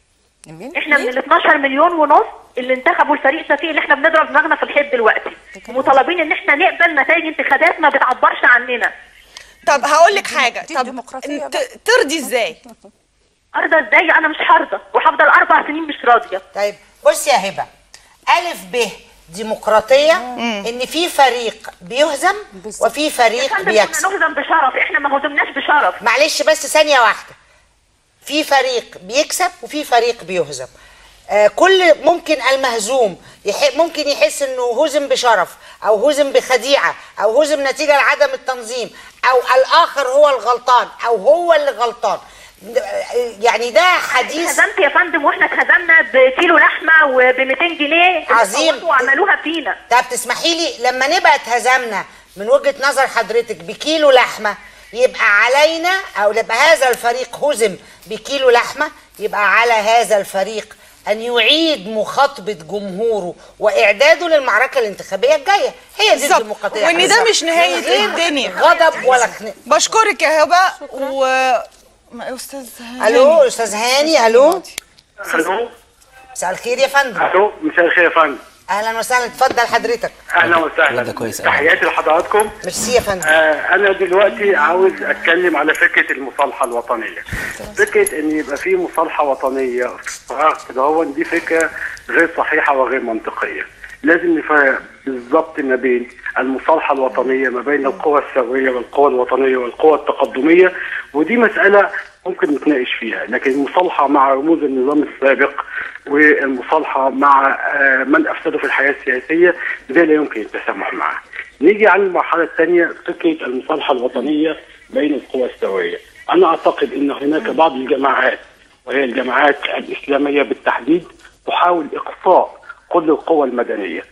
مين؟ احنا من ال 12 مليون ونص اللي انتخبوا الفريق شفيق اللي احنا بنضرب دماغنا في الحيط دلوقتي ومطالبين ان احنا نقبل نتائج انتخابات ما بتعبرش عننا طب هقول لك حاجه دي طب الديمقراطية انت ترضي ازاي ارضى ازاي انا مش هرضى وهفضل اربع سنين مش راضيه طيب بص يا هبه الف ب ديمقراطيه ان في فريق بيهزم وفي يا فريق فندم كنا بيكسب نهزم بشرف احنا ما هزمناش بشرف معلش بس ثانيه واحده في فريق بيكسب وفي فريق بيهزم آه كل ممكن المهزوم يح ممكن يحس انه هزم بشرف او هزم بخديعه او هزم نتيجه لعدم التنظيم او الاخر هو الغلطان او هو اللي غلطان يعني ده حديث هزمت يا فندم واحنا اتهزمنا بكيلو لحمه وب 200 جنيه عظيم. صوتوا وعملوها فينا طب تسمحي لي لما نبقى اتهزمنا من وجهة نظر حضرتك بكيلو لحمة يبقى علينا او يبقى هذا الفريق هزم بكيلو لحمة يبقى على هذا الفريق ان يعيد مخاطبه جمهوره واعداده للمعركه الانتخابيه الجايه هي دي بالظبط. الديمقراطيه وإن ده بالظبط. مش نهاية من غير الدنيا. غضب ولا خناق بشكرك يا هبه و ما- استاذ هاني. الو استاذ هاني الو الو مساء الخير يا فندم الو مساء الخير يا فندم اهلا وسهلا اتفضل حضرتك اهلا لا، وسهلا ده كويس أوي. تحياتي لحضراتكم ميرسي يا فندم آه انا دلوقتي عاوز اتكلم على فكره المصالحه الوطنيه فكره ان يبقى في مصالحه وطنيه في فراغ كده هو دي فكره غير صحيحه وغير منطقيه لازم نفرق بالظبط ما بين المصالحه الوطنيه ما بين القوى الثوريه والقوى الوطنيه والقوى التقدميه ودي مساله ممكن نتناقش فيها لكن المصالحه مع رموز النظام السابق والمصالحه مع آه، من افسدوا في الحياه السياسيه ده لا يمكن التسامح معه. نيجي على المرحله الثانيه فكره المصالحه الوطنيه بين القوى الثوريه. انا اعتقد ان هناك بعض الجماعات وهي الجماعات الاسلاميه بالتحديد تحاول اقصاء كل القوى المدنيه.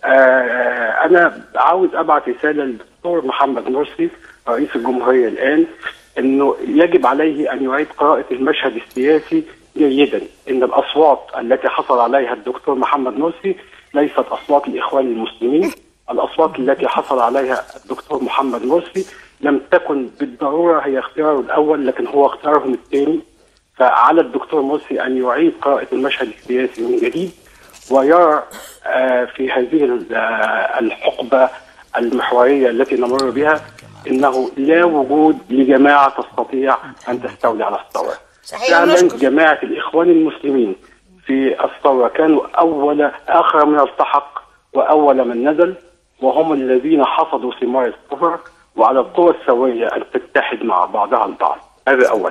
آه، انا عاوز ابعت رساله للدكتور محمد مرسي رئيس الجمهوريه الان انه يجب عليه ان يعيد قراءه المشهد السياسي جيدا ان الاصوات التي حصل عليها الدكتور محمد مرسي ليست اصوات الاخوان المسلمين الاصوات التي حصل عليها الدكتور محمد مرسي لم تكن بالضروره هي اختياره الاول لكن هو اختيارهم الثاني فعلى الدكتور مرسي ان يعيد قراءه المشهد السياسي من جديد ويرى آه، في هذه ال- آه، الحقبه المحوريه التي نمر بها انه لا وجود لجماعه تستطيع ان تستولي على الثوره. صحيح، فعلا ونشكر. جماعه الاخوان المسلمين في الثوره كانوا اول اخر من التحق واول من نزل وهم الذين حصدوا ثمار الكفر وعلى القوى الثوريه ان تتحد مع بعضها البعض هذا اولا.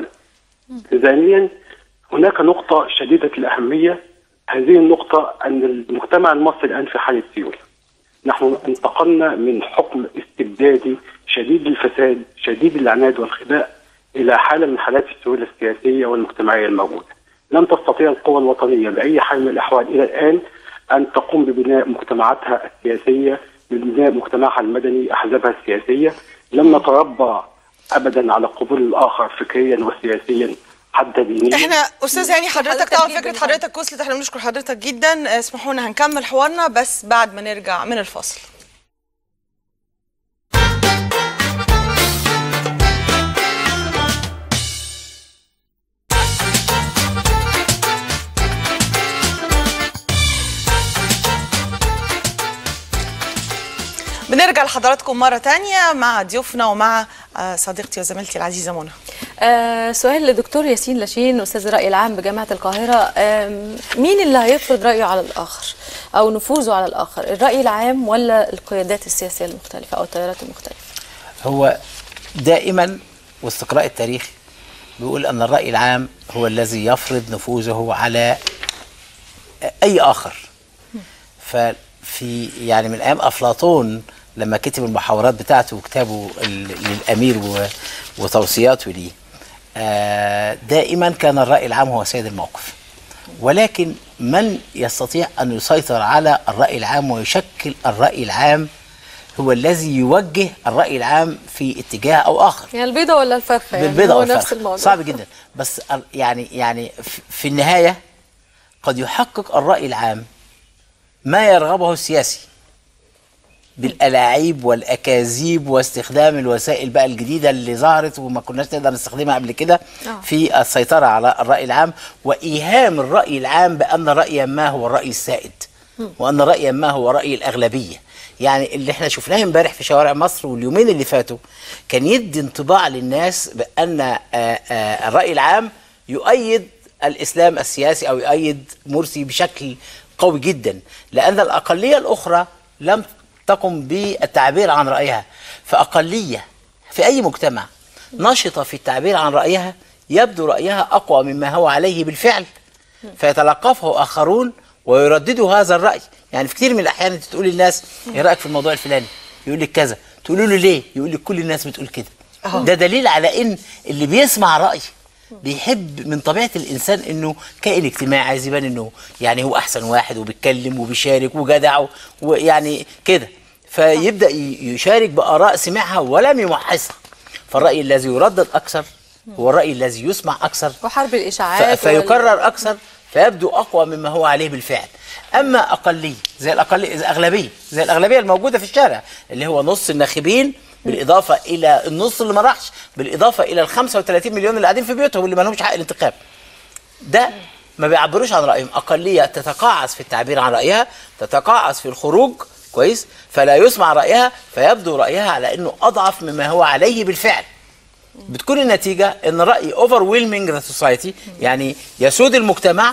ثانيا هناك نقطة شديدة الأهمية هذه النقطة أن المجتمع المصري الآن في حالة سيول نحن انتقلنا من حكم استبدادي شديد الفساد شديد العناد والخباء إلى حالة من حالات السيولة السياسية والمجتمعية الموجودة لم تستطيع القوى الوطنية بأي حال من الأحوال إلى الآن أن تقوم ببناء مجتمعاتها السياسية ببناء مجتمعها المدني أحزابها السياسية لم نتربى أبدا على قبول الآخر فكريا وسياسيا حتى دينيا احنا استاذ هاني حضرتك حضرتك طبعا جدا فكره يعني. حضرتك وصلت احنا بنشكر حضرتك جدا آه، اسمحوا لنا هنكمل حوارنا بس بعد ما نرجع من الفاصل بنرجع لحضراتكم مرة تانية مع ضيوفنا ومع آه، صديقتي وزميلتي العزيزة منى آه سؤال لدكتور ياسين لاشين استاذ الراي العام بجامعه القاهره آم، مين اللي هيفرض رايه على الاخر او نفوذه على الاخر الراي العام ولا القيادات السياسيه المختلفه او التيارات المختلفه هو دائما واستقراء التاريخ بيقول ان الراي العام هو الذي يفرض نفوذه على اي اخر ففي يعني من ايام افلاطون لما كتب المحاورات بتاعته وكتابه ال- للامير و- وتوصياته ليه آه، دائما كان الراي العام هو سيد الموقف ولكن من يستطيع ان يسيطر على الراي العام ويشكل الراي العام هو الذي يوجه الراي العام في اتجاه او اخر يعني البيضه ولا الفرخه يعني بالبيضة هو والفرخ. نفس الموضوع صعب جدا بس ال- يعني يعني في- في النهاية قد يحقق الرأي العام ما يرغبه السياسي بالألاعيب والأكاذيب واستخدام الوسائل بقى الجديدة اللي ظهرت وما كناش نقدر نستخدمها قبل كده آه. في السيطرة على الرأي العام وإيهام الرأي العام بأن رأيا ما هو الرأي السائد وأن رأيا ما هو رأي الأغلبية يعني اللي احنا شفناه امبارح في شوارع مصر واليومين اللي فاتوا كان يدي انطباع للناس بأن آه، آه، الرأي العام يؤيد الإسلام السياسي أو يؤيد مرسي بشكل قوي جدا لأن الأقلية الأخرى لم تقم بالتعبير عن رأيها فأقلية في أي مجتمع نشطة في التعبير عن رأيها يبدو رأيها أقوى مما هو عليه بالفعل فيتلقفه آخرون ويرددوا هذا الرأي يعني في كتير من الأحيان أنت تقول للناس إيه رأيك في الموضوع الفلاني يقول لك كذا تقولوا له ليه يقول لك كل الناس بتقول كده ده دليل على إن اللي بيسمع رأي بيحب من طبيعه الانسان انه كائن اجتماعي عايز يبان انه يعني هو احسن واحد وبيتكلم وبيشارك وجدع ويعني كده فيبدا ي- يشارك باراء سمعها ولم يمحصها فالراي الذي يردد اكثر هو الراي الذي يسمع اكثر وحرب ف- الاشاعات فيكرر اكثر فيبدو اقوى مما هو عليه بالفعل اما اقليه زي الاقليه زي الاغلبيه زي الاغلبيه الموجوده في الشارع اللي هو نص الناخبين بالاضافه الى النص اللي ما راحش بالاضافه الى ال 35 مليون اللي قاعدين في بيوتهم اللي ما لهمش حق الانتخاب ده ما بيعبروش عن رايهم اقليه تتقاعس في التعبير عن رايها تتقاعس في الخروج كويس فلا يسمع رايها فيبدو رايها على انه اضعف مما هو عليه بالفعل بتكون النتيجه ان راي overwhelming ذا سوسايتي يعني يسود المجتمع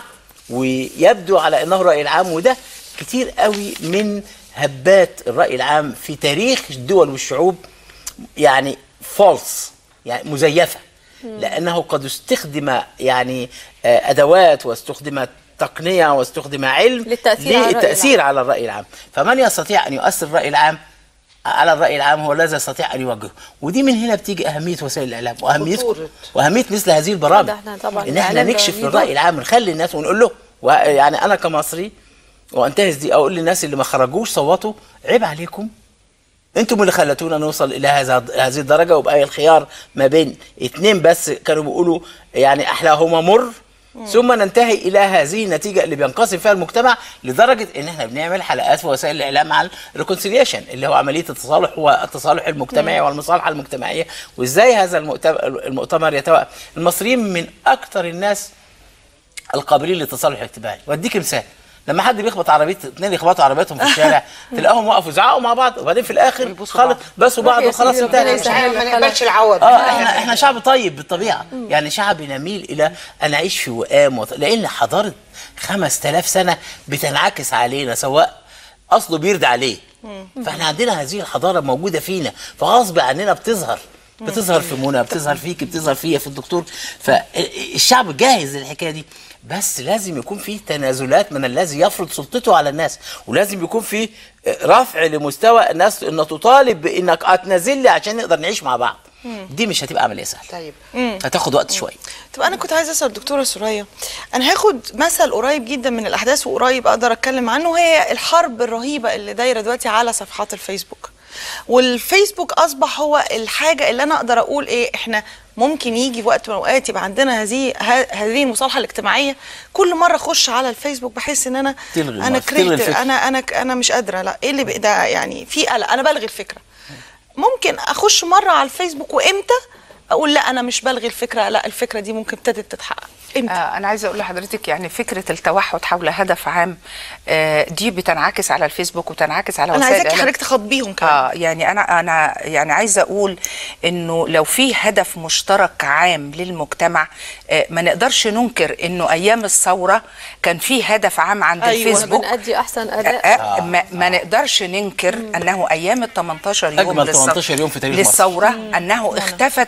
ويبدو على انه الراي العام وده كتير قوي من هبات الراي العام في تاريخ الدول والشعوب يعني فولس يعني مزيفه لانه قد استخدم يعني آه، ادوات واستخدم تقنيه واستخدم علم للتأثير على الرأي للتاثير على الراي العام فمن يستطيع ان يؤثر الراي العام على الراي العام هو الذي يستطيع ان يوجهه ودي من هنا بتيجي اهميه وسائل الاعلام واهميه خطورة. واهميه مثل هذه البرامج ده احنا طبعاً ان احنا الإعلام ده نكشف ليه للراي دور. العام نخلي الناس ونقول له و- يعني انا كمصري وانتهز دي اقول للناس اللي ما خرجوش صوتوا عيب عليكم انتم اللي خلتونا نوصل الى هذا هذه الدرجه وبقى الخيار ما بين اتنين بس كانوا بيقولوا يعني احلاهما مر ثم ننتهي الى هذه النتيجه اللي بينقسم فيها المجتمع لدرجه ان احنا بنعمل حلقات في وسائل الاعلام عن الريكونسيليشن اللي هو عمليه التصالح والتصالح المجتمعي والمصالحه المجتمعيه وازاي هذا المؤتمر, المؤتمر يتوقف المصريين من اكثر الناس القابلين للتصالح الاجتماعي واديك مثال لما حد بيخبط عربيه اتنين يخبطوا عربيتهم في الشارع تلاقيهم وقفوا يزعقوا مع بعض وبعدين في الاخر خلط بسوا بعض يا وخلاص سيدي، ربنا انتهى يسهل. ما نقبلش العوض اه احنا احنا شعب طيب بالطبيعه يعني شعب نميل الى ان اعيش في وئام وط... لان حضاره 5000 سنه بتنعكس علينا سواء اصله بيرد عليه فاحنا عندنا هذه الحضاره موجوده فينا فغصب عننا بتظهر بتظهر في منى بتظهر فيك بتظهر فيا في الدكتور فالشعب جاهز للحكايه دي بس لازم يكون في تنازلات من الذي يفرض سلطته على الناس ولازم يكون في رفع لمستوى الناس ان تطالب بانك اتنازل لي عشان نقدر نعيش مع بعض دي مش هتبقى عمليه سهله طيب هتاخد وقت شويه طب انا كنت عايزه اسال الدكتوره سوريا انا هاخد مثل قريب جدا من الاحداث وقريب اقدر اتكلم عنه وهي الحرب الرهيبه اللي دايره دلوقتي على صفحات الفيسبوك والفيسبوك اصبح هو الحاجه اللي انا اقدر اقول ايه احنا ممكن يجي في وقت من الاوقات يبقى عندنا هذه ه- هذه المصالحه الاجتماعيه كل مره اخش على الفيسبوك بحس ان انا تلغي انا المص- تلغي كرهت الفكرة. انا انا انا مش قادره لا ايه اللي بقى ده يعني في قلق انا بلغي الفكره ممكن اخش مره على الفيسبوك وامتى اقول لا انا مش بلغي الفكره لا الفكره دي ممكن ابتدت تتحقق امتى آه انا عايزه اقول لحضرتك يعني فكره التوحد حول هدف عام آه دي بتنعكس على الفيسبوك وتنعكس على انا وسائل عايزاكي الإعلام. حضرتك تخاطبيهم كمان اه يعني انا انا يعني عايزه اقول انه لو في هدف مشترك عام للمجتمع آه ما نقدرش ننكر انه ايام الثوره كان في هدف عام عند أيوة، الفيسبوك بنأدي احسن اداء آه ما, ما نقدرش ننكر انه ايام ال 18 يوم أجمل للثورة- 18 يوم في تاريخ مصر. للثوره انه اختفت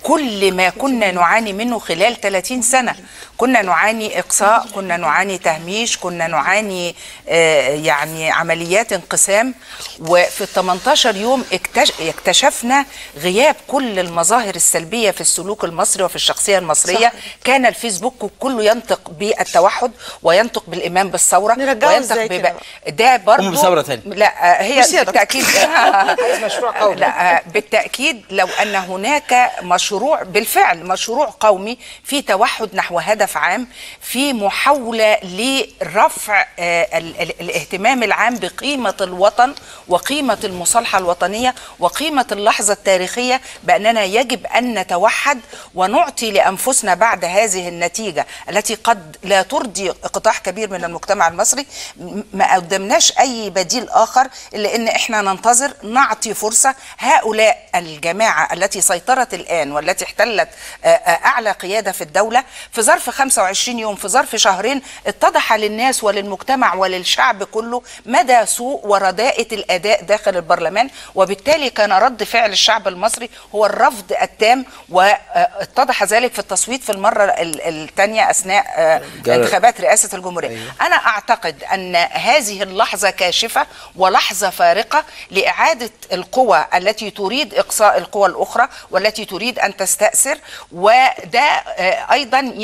كل ما كنا نعاني منه خلال 30 سنه كنا نعاني اقصاء كنا نعاني تهميش كنا نعاني آه يعني عمليات انقسام وفي ال 18 يوم اكتش- اكتشفنا غياب كل المظاهر السلبيه في السلوك المصري وفي الشخصيه المصريه صح. كان الفيسبوك كله ينطق بالتوحد وينطق بالايمان بالثوره نرجعه وينطق إزاي كده بب- بقى؟ ده برضه قوموا بثورة تاني. لا آه، هي بصي يا دكتور. بالتاكيد عايز مشروع قومي لا آه، بالتاكيد لو ان هناك مشروع بالفعل مشروع قومي في توحد نحو هدف عام في محاوله لرفع آه، ال- ال- الاهتمام العام بقيمه الوطن وقيمه المصالحه الوطنيه وقيمه اللحظه التاريخيه باننا يجب ان نتوحد ونعطي لانفسنا بعد هذه النتيجه التي قد لا ترضي قطاع كبير من المجتمع المصري م- ما قدمناش اي بديل اخر الا ان احنا ننتظر نعطي فرصه هؤلاء الجماعه التي سيطرت الان والتي احتلت آه، آه، اعلى قياده في الدوله في ظرف 25 يوم في ظرف شهرين اتضح للناس وللمجتمع وللشعب كله مدى سوء ورداءه الاداء داخل البرلمان وبالتالي كان رد فعل الشعب المصري هو الرفض التام واتضح ذلك في التصويت في المره الثانيه اثناء آه، جر- انتخابات رئاسه الجمهوريه أيوه. انا اعتقد ان هذه اللحظه كاشفه ولحظه فارقه لاعاده القوى التي تريد اقصاء القوى الاخرى والتي تريد ان تستاثر وده آه، ايضا يعطي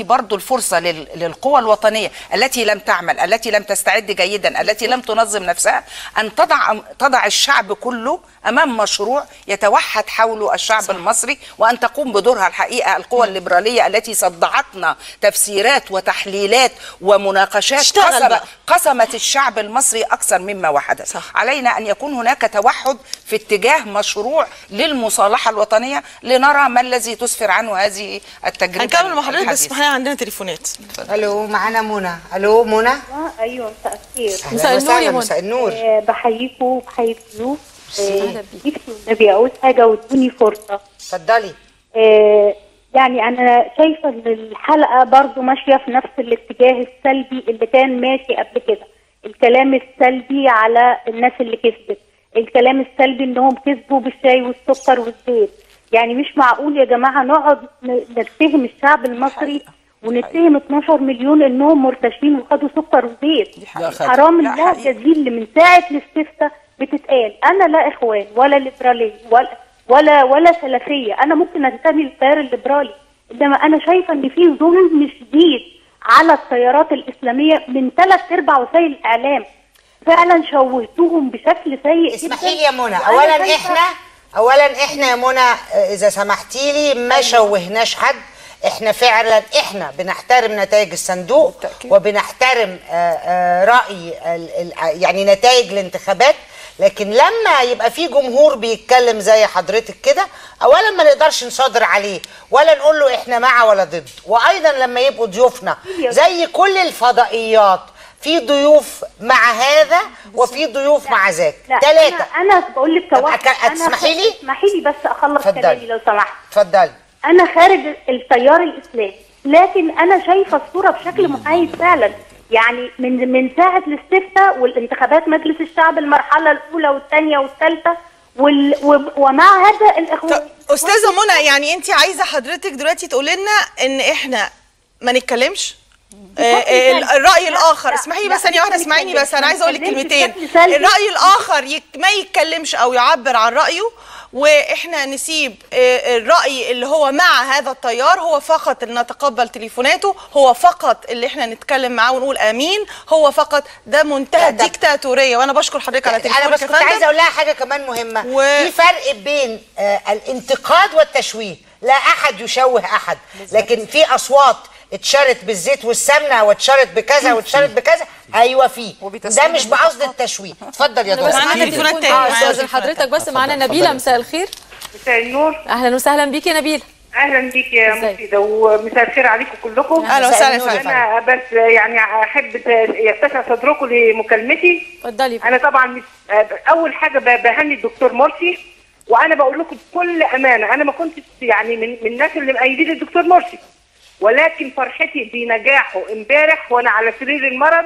برضو الفرصة لل- للقوى الوطنية التي لم تعمل التي لم تستعد جيدا التي لم تنظم نفسها أن تضع تضع الشعب كله أمام مشروع يتوحد حوله الشعب المصري وأن تقوم بدورها الحقيقة القوى الليبرالية التي صدعتنا تفسيرات وتحليلات ومناقشات اشتغل قسم بقى. قسمت الشعب المصري أكثر مما وحدت صح. علينا أن يكون هناك توحد في اتجاه مشروع للمصالحة الوطنية لنرى ما الذي تسفر عنه هذه التجربة هنكمل مع حضرتك بس الحديثة. اسمحي لي عندنا تليفونات الو معانا منى الو منى ايوه مساء الخير أهلاً مساء النور يا وسهلاً، منى. مساء النور آه، بحييكم وبحيي الضيوف آه، أهلا بيك. نفسي والنبي اقول حاجه وادوني فرصه اتفضلي آه، يعني انا شايفه ان الحلقه برضو ماشيه في نفس الاتجاه السلبي اللي كان ماشي قبل كده الكلام السلبي على الناس اللي كسبت الكلام السلبي انهم كسبوا بالشاي والسكر والزيت يعني مش معقول يا جماعه نقعد ن- نتهم الشعب المصري ونتهم 12 مليون انهم مرتشين وخدوا سكر وزيت لا خد. حرام لا اللهجه حقيقي. دي اللي من ساعه الاستفتاء بتتقال انا لا اخوان ولا ليبراليه ولا ولا ولا سلفيه انا ممكن انتمي للتيار الليبرالي انما انا شايفه ان في ظلم شديد على التيارات الاسلاميه من ثلاث ارباع وسائل الاعلام فعلا شوهتوهم بشكل سيء اسمحي جدا لي يا منى وأنا اولا شايفة- احنا اولا احنا يا منى آه، اذا سمحتي لي ما شوهناش حد احنا فعلا احنا بنحترم نتائج الصندوق وبنحترم آه، آه، راي ال- ال- يعني نتائج الانتخابات لكن لما يبقى في جمهور بيتكلم زي حضرتك كده اولا ما نقدرش نصادر عليه ولا نقول له احنا مع ولا ضد وايضا لما يبقوا ضيوفنا زي كل الفضائيات في ضيوف مع هذا وفي ضيوف مع ذاك لا ثلاثه انا, أنا بقول لك طب كواحد أك- هتسمحي لي؟ اسمحي لي بس اخلص اتفضلي. كلامي لو سمحت اتفضلي انا خارج التيار الاسلامي لكن انا شايفه الصوره بشكل محايد فعلا يعني من من ساعه الاستفتاء والانتخابات مجلس الشعب المرحله الاولى والثانيه والثالثه وال و- ومع هذا الاخوان طب استاذه منى يعني انت عايزه حضرتك دلوقتي تقولي لنا ان احنا ما نتكلمش آه، آه، ال- الراي الاخر لا، اسمعي لا، بس ثانيه واحده ما اسمعيني نتكلمش، بس انا ما عايزه اقول لك نتكلمش كلمتين بشكل سلبي. الراي الاخر يك ما يتكلمش او يعبر عن رايه واحنا نسيب آه، الراي اللي هو مع هذا التيار هو فقط ان نتقبل تليفوناته هو فقط اللي احنا نتكلم معاه ونقول امين هو فقط ده منتهى لا، ده- الديكتاتوريه وانا بشكر حضرتك على تليفونك انا بس يا كنت فندم. عايزه اقول لها حاجه كمان مهمه و- في فرق بين آه الانتقاد والتشويه لا احد يشوه احد لكن في اصوات اتشرت بالزيت والسمنه واتشرت بكذا واتشرت بكذا ايوه في ده مش بقصد التشويه اتفضل يا بس دكتور معانا معانا تليفونات تليفون تاني. تاني. معانا استاذن تليفونات حضرتك بس معانا نبيله مساء الخير مساء النور اهلا وسهلا بيكي يا نبيله اهلا بيك يا ازيك؟ مفيده ومساء الخير عليكم كلكم اهلا وسهلا يا مساء فندم انا بس يعني احب ت- يتسع صدركم لمكالمتي اتفضلي انا طبعا مش اول حاجه ب- بهني الدكتور مرسي وانا بقول لكم بكل امانه انا ما كنتش يعني من, من الناس اللي مأيدين الدكتور مرسي ولكن فرحتي بنجاحه امبارح وانا على سرير المرض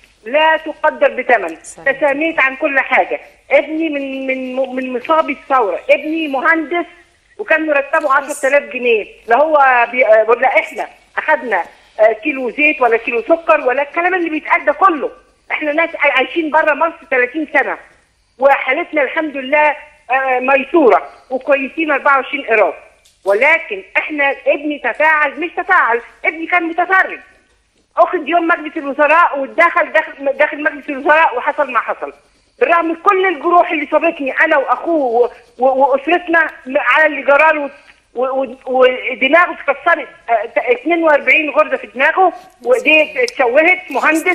لا تقدر بثمن تساميت عن كل حاجه ابني من من من مصابي الثوره ابني مهندس وكان مرتبه 10000 جنيه لا هو بي... ولا احنا اخذنا آه، كيلو زيت ولا كيلو سكر ولا الكلام اللي بيتقال ده كله احنا ناس عايشين بره مصر 30 سنه وحالتنا الحمد لله آه، ميسوره وكويسين 24 قراط ولكن احنا ابني تفاعل مش تفاعل ابني كان متفرج اخذ يوم مجلس الوزراء ودخل داخل داخل مجلس الوزراء وحصل ما حصل بالرغم من كل الجروح اللي صابتني انا واخوه و- و- واسرتنا على اللي جراله و- و- ودماغه اتكسرت آه، 42 غرزه في دماغه وايديه اتشوهت مهندس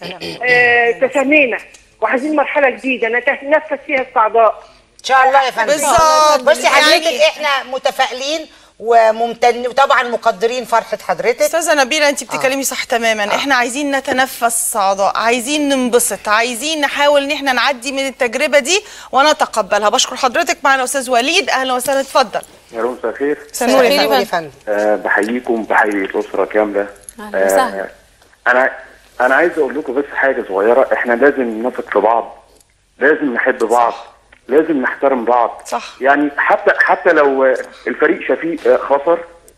آه، تسمينا وعايزين مرحله جديده نتنفس فيها الصعداء ان شاء الله يا فندم بالظبط. بصي حضرتك يعني- احنا متفائلين وممتن وطبعا مقدرين فرحه حضرتك استاذه نبيله انت بتتكلمي صح تماما احنا عايزين نتنفس صعداء عايزين ننبسط عايزين نحاول ان احنا نعدي من التجربه دي ونتقبلها بشكر حضرتك معنا استاذ وليد اهلا وسهلا اتفضل يا مساء الخير سنور خير يا نقول يا فندم. فندم أه بحييكم بحيي الاسره كامله أهلا وسهلا. انا انا عايز اقول لكم بس حاجه صغيره احنا لازم نثق في بعض لازم نحب بعض لازم نحترم بعض صح. يعني حتى حتى لو آه، الفريق شفيق آه، خسر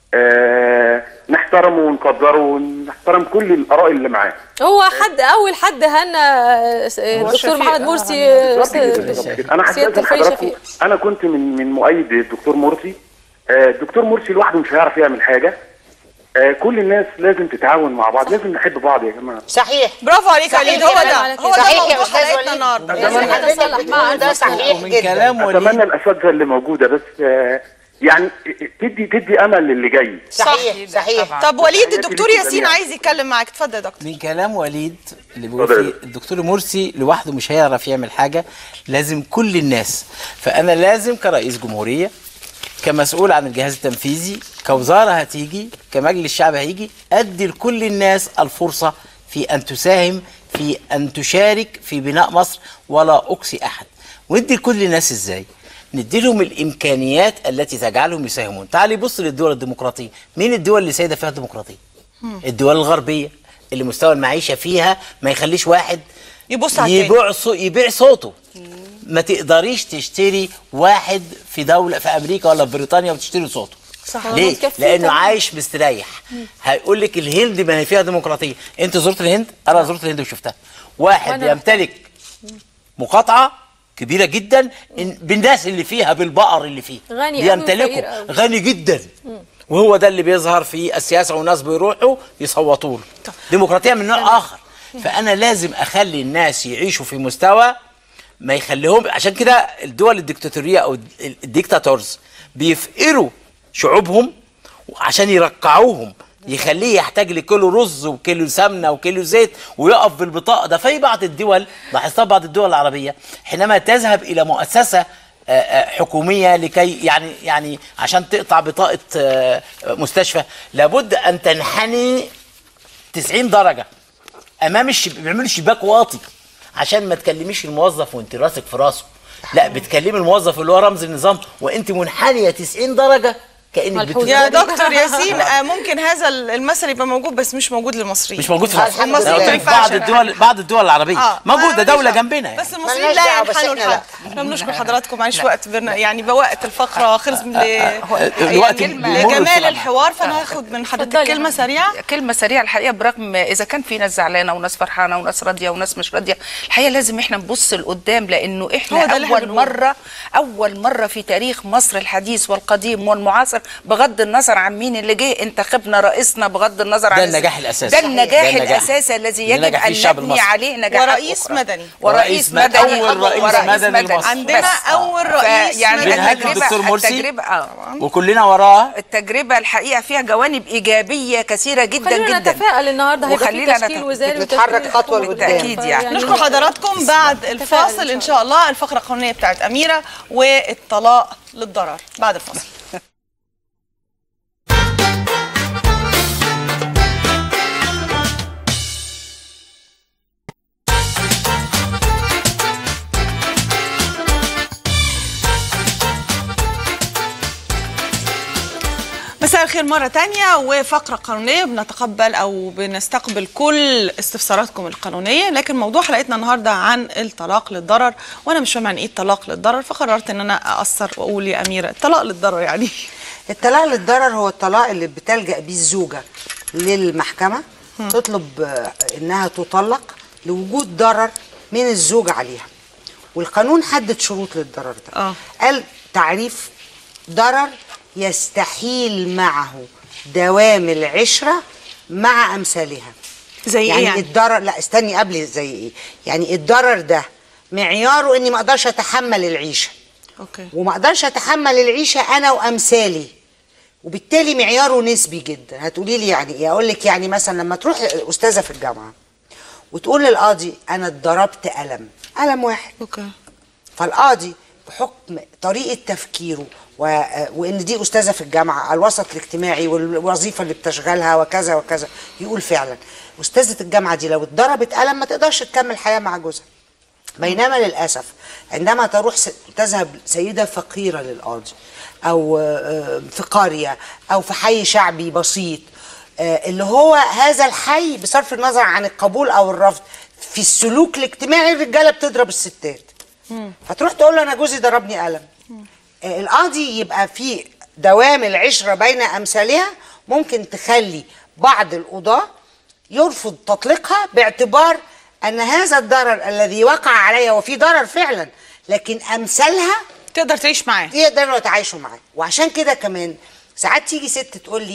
آه نحترمه ونقدره ونحترم كل الاراء اللي معاه هو حد اول حد هنا الدكتور شفيق. محمد آه، مرسي بالظبط كده، بالظبط كده. انا سيادة هستاذن الفريق حضراتكم شفيق. انا كنت من من مؤيد الدكتور مرسي آه، الدكتور مرسي لوحده مش هيعرف يعمل حاجه آه، كل الناس لازم تتعاون مع بعض لازم نحب بعض يا جماعه صحيح برافو عليك يا صحيح وليد هو كده. ده هو ده صحيح يا موضوع أستاذ حلقتنا وليد. النهارده لازم نتصالح حضرتك مع بتقول ده أنفسنا. صحيح ومن جدا كلام اتمنى وليد الاساتذه اللي موجوده بس آه، يعني تدي تدي امل للي جاي صحيح صحيح طبعاً. طب وليد تحياتي الدكتور ليكم ياسين جميعاً. عايز يتكلم معاك اتفضل يا دكتور من كلام وليد اللي بيقول اتفضل. فيه الدكتور مرسي لوحده مش هيعرف يعمل حاجه لازم كل الناس فانا لازم كرئيس جمهوريه كمسؤول عن الجهاز التنفيذي كوزاره هتيجي كمجلس شعب هيجي ادي لكل الناس الفرصه في ان تساهم في ان تشارك في بناء مصر ولا اقصي احد وندي لكل الناس ازاي ندي لهم الامكانيات التي تجعلهم يساهمون تعالي بص للدول الديمقراطيه مين الدول اللي سيده فيها الديمقراطيه الدول الغربيه اللي مستوى المعيشه فيها ما يخليش واحد يبص على التاني. يبيع صو يبيع صوته ما تقدريش تشتري واحد في دوله في امريكا ولا في بريطانيا وتشتري صوته صح. ليه؟ متكفي لانه تمام. عايش مستريح هيقول لك الهند ما هي فيها ديمقراطيه انت زرت الهند انا زرت الهند وشفتها واحد وأنا- يمتلك مقاطعه كبيره جدا إن- بالناس اللي فيها بالبقر اللي فيه غني أوي بيمتلكوا وفقير أوي. غني جدا وهو ده اللي بيظهر في السياسه والناس بيروحوا يصوتوا له ديمقراطيه من نوع اخر فانا لازم اخلي الناس يعيشوا في مستوى ما يخليهم عشان كده الدول الديكتاتوريه او ال- الديكتاتورز بيفقروا شعوبهم عشان يرقعوهم يخليه يحتاج لكيلو رز وكيلو سمنه وكيلو زيت ويقف بالبطاقه ده في بعض الدول لاحظتها بعض الدول العربيه حينما تذهب الى مؤسسه آه، آه، حكوميه لكي يعني يعني عشان تقطع بطاقه آه، مستشفى لابد ان تنحني 90 درجه امام الشب... بيعملوا شباك واطي عشان ما تكلميش الموظف وانت راسك في راسه لا بتكلمي الموظف اللي هو رمز النظام وانت منحنيه 90 درجه كانك ملحوظ. يا بتقولي دكتور ياسين آه، ممكن هذا المثل يبقى موجود بس مش موجود للمصريين مش موجود في مصر الحمد أنا قلت لله. لك بعض الدول بعض الدول العربيه اه موجوده ما- دوله مش- جنبنا يعني. بس المصريين ملناش لا دعوة، بس ينحنوا إحنا لحد احنا بنشكر حضراتكم معلش وقت برنا يعني بوقت الفقره خلص من ل... الوقت كلمة- بيمر لجمال بسرعة. الحوار فانا هاخد من حضرتك اتفضلي. كلمه سريعه كلمة سريعة الحقيقة برغم إذا كان في ناس زعلانة وناس فرحانة وناس راضية وناس مش راضية الحقيقة لازم إحنا نبص لقدام لأنه هو إحنا ده اللي إحنا أول بنقوله. مرة أول مرة في تاريخ مصر الحديث والقديم والمعاصر بغض النظر عن مين اللي جه انتخبنا رئيسنا بغض النظر عن ده الز- النجاح الأساسي. ده النجاح ده النجاح. الأساسي الذي اللي يجب نجح فيه أن الشعب نبني المصري. عليه نجاحات ورئيس أخرى. مدني. ورئيس ورئيس مدني أول رئيس ورئيس مدني لمصر. عندنا بس. أول رئيس يعني مدني. بنهاجم التجربة الدكتور مرسي التجربة آه. وكلنا وراه التجربة الحقيقة فيها جوانب إيجابية كثيرة جدا خلينا جدا نتفائل النهارده هيبقى في وخلينا تشكيل نت- وزاري نتحرك وتشكيل خطوة حكومي. لقدام. بالتأكيد يعني. نشكر حضراتكم بعد الفاصل ان شاء الله الفقره القانونيه بتاعت اميره والطلاق للضرر بعد الفاصل مساء الخير مرة تانية وفقرة قانونية بنتقبل أو بنستقبل كل استفساراتكم القانونية لكن موضوع حلقتنا النهاردة عن الطلاق للضرر وأنا مش فاهمة عن إيه الطلاق للضرر فقررت إن أنا أقصر وأقول يا أميرة الطلاق للضرر يعني الطلاق للضرر هو الطلاق اللي بتلجأ بيه الزوجة للمحكمة تطلب آه، انها تطلق لوجود ضرر من الزوج عليها والقانون حدد شروط للضرر ده آه. قال تعريف ضرر يستحيل معه دوام العشرة مع أمثالها زي إيه يعني, يعني؟ الضرر لا استني قبل زي ايه يعني الضرر ده معياره اني ما اقدرش اتحمل العيشه أوكي وما اقدرش اتحمل العيشه انا وامثالي وبالتالي معياره نسبي جدا هتقولي لي يعني ايه اقول لك يعني مثلا لما تروح استاذه في الجامعه وتقول للقاضي انا اتضربت قلم قلم واحد أوكي فالقاضي بحكم طريقه تفكيره و... وان دي استاذه في الجامعه الوسط الاجتماعي والوظيفه اللي بتشغلها وكذا وكذا يقول فعلا استاذه الجامعه دي لو اتضربت قلم ما تقدرش تكمل حياه مع جوزها بينما للاسف عندما تروح س... تذهب سيده فقيره للقاضي او آه، في قريه او في حي شعبي بسيط آه، اللي هو هذا الحي بصرف النظر عن القبول او الرفض في السلوك الاجتماعي الرجاله بتضرب الستات فتروح تقول له انا جوزي ضربني قلم آه، القاضي يبقى في دوام العشره بين امثالها ممكن تخلي بعض القضاه يرفض تطليقها باعتبار ان هذا الضرر الذي وقع عليها وفي ضرر فعلا لكن امثالها تقدر تعيش معاه يقدروا يتعايشوا معاه وعشان كده كمان ساعات تيجي ست تقول لي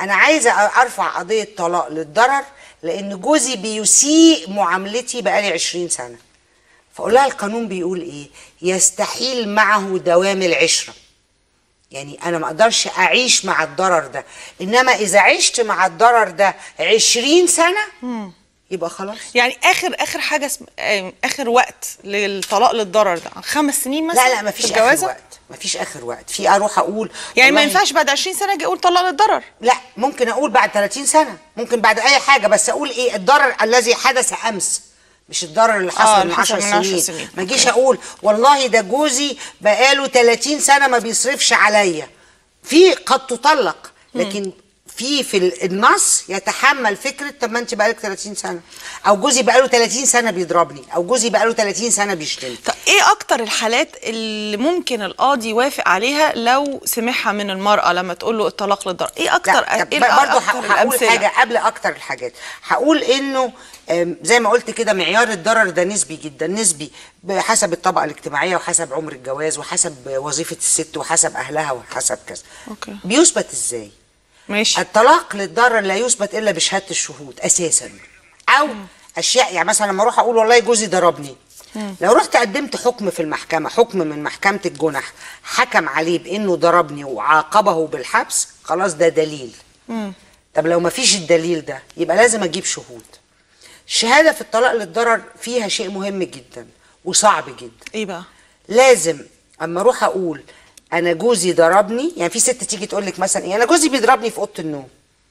انا عايزه ارفع قضيه طلاق للضرر لان جوزي بيسيء معاملتي بقالي 20 سنه فاقول لها القانون بيقول ايه يستحيل معه دوام العشره يعني انا ما اقدرش اعيش مع الضرر ده انما اذا عشت مع الضرر ده 20 سنه يبقى خلاص يعني اخر اخر حاجه اسم... آه، اخر وقت للطلاق للضرر ده خمس سنين مثلا لا لا مفيش في اخر الجوازة؟ وقت مفيش اخر وقت في اروح اقول يعني ما والله- ينفعش بعد 20 سنه اجي اقول طلاق للضرر لا ممكن اقول بعد 30 سنه ممكن بعد اي حاجه بس اقول ايه الضرر الذي حدث امس مش الضرر اللي حصل آه، من اللي حصل 10 من 10 سنين, سنين. ما اجيش اقول والله ده جوزي بقاله 30 سنه ما بيصرفش عليا في قد تطلق لكن في في ال- النص يتحمل فكره طب ما انت بقالك 30 سنه او جوزي بقاله 30 سنه بيضربني او جوزي بقاله 30 سنه بيشتمني طب ايه اكتر الحالات اللي ممكن القاضي يوافق عليها لو سمعها من المراه لما تقول له الطلاق للضرر ايه اكتر لا ايه برضه أكتر هقول الأمثلة؟ حاجه قبل اكتر الحاجات هقول انه آم، زي ما قلت كده معيار الضرر ده نسبي جدا نسبي بحسب الطبقه الاجتماعيه وحسب عمر الجواز وحسب وظيفه الست وحسب اهلها وحسب كذا اوكي بيثبت ازاي ماشي الطلاق للضرر لا يثبت الا بشهاده الشهود اساسا او اشياء يعني مثلا لما اروح اقول والله جوزي ضربني لو رحت قدمت حكم في المحكمه حكم من محكمه الجنح حكم عليه بانه ضربني وعاقبه بالحبس خلاص ده دليل طب لو ما فيش الدليل ده يبقى لازم اجيب شهود الشهاده في الطلاق للضرر فيها شيء مهم جدا وصعب جدا ايه بقى لازم اما اروح اقول انا جوزي ضربني يعني في ست تيجي تقول لك مثلا ايه انا جوزي بيضربني في اوضه النوم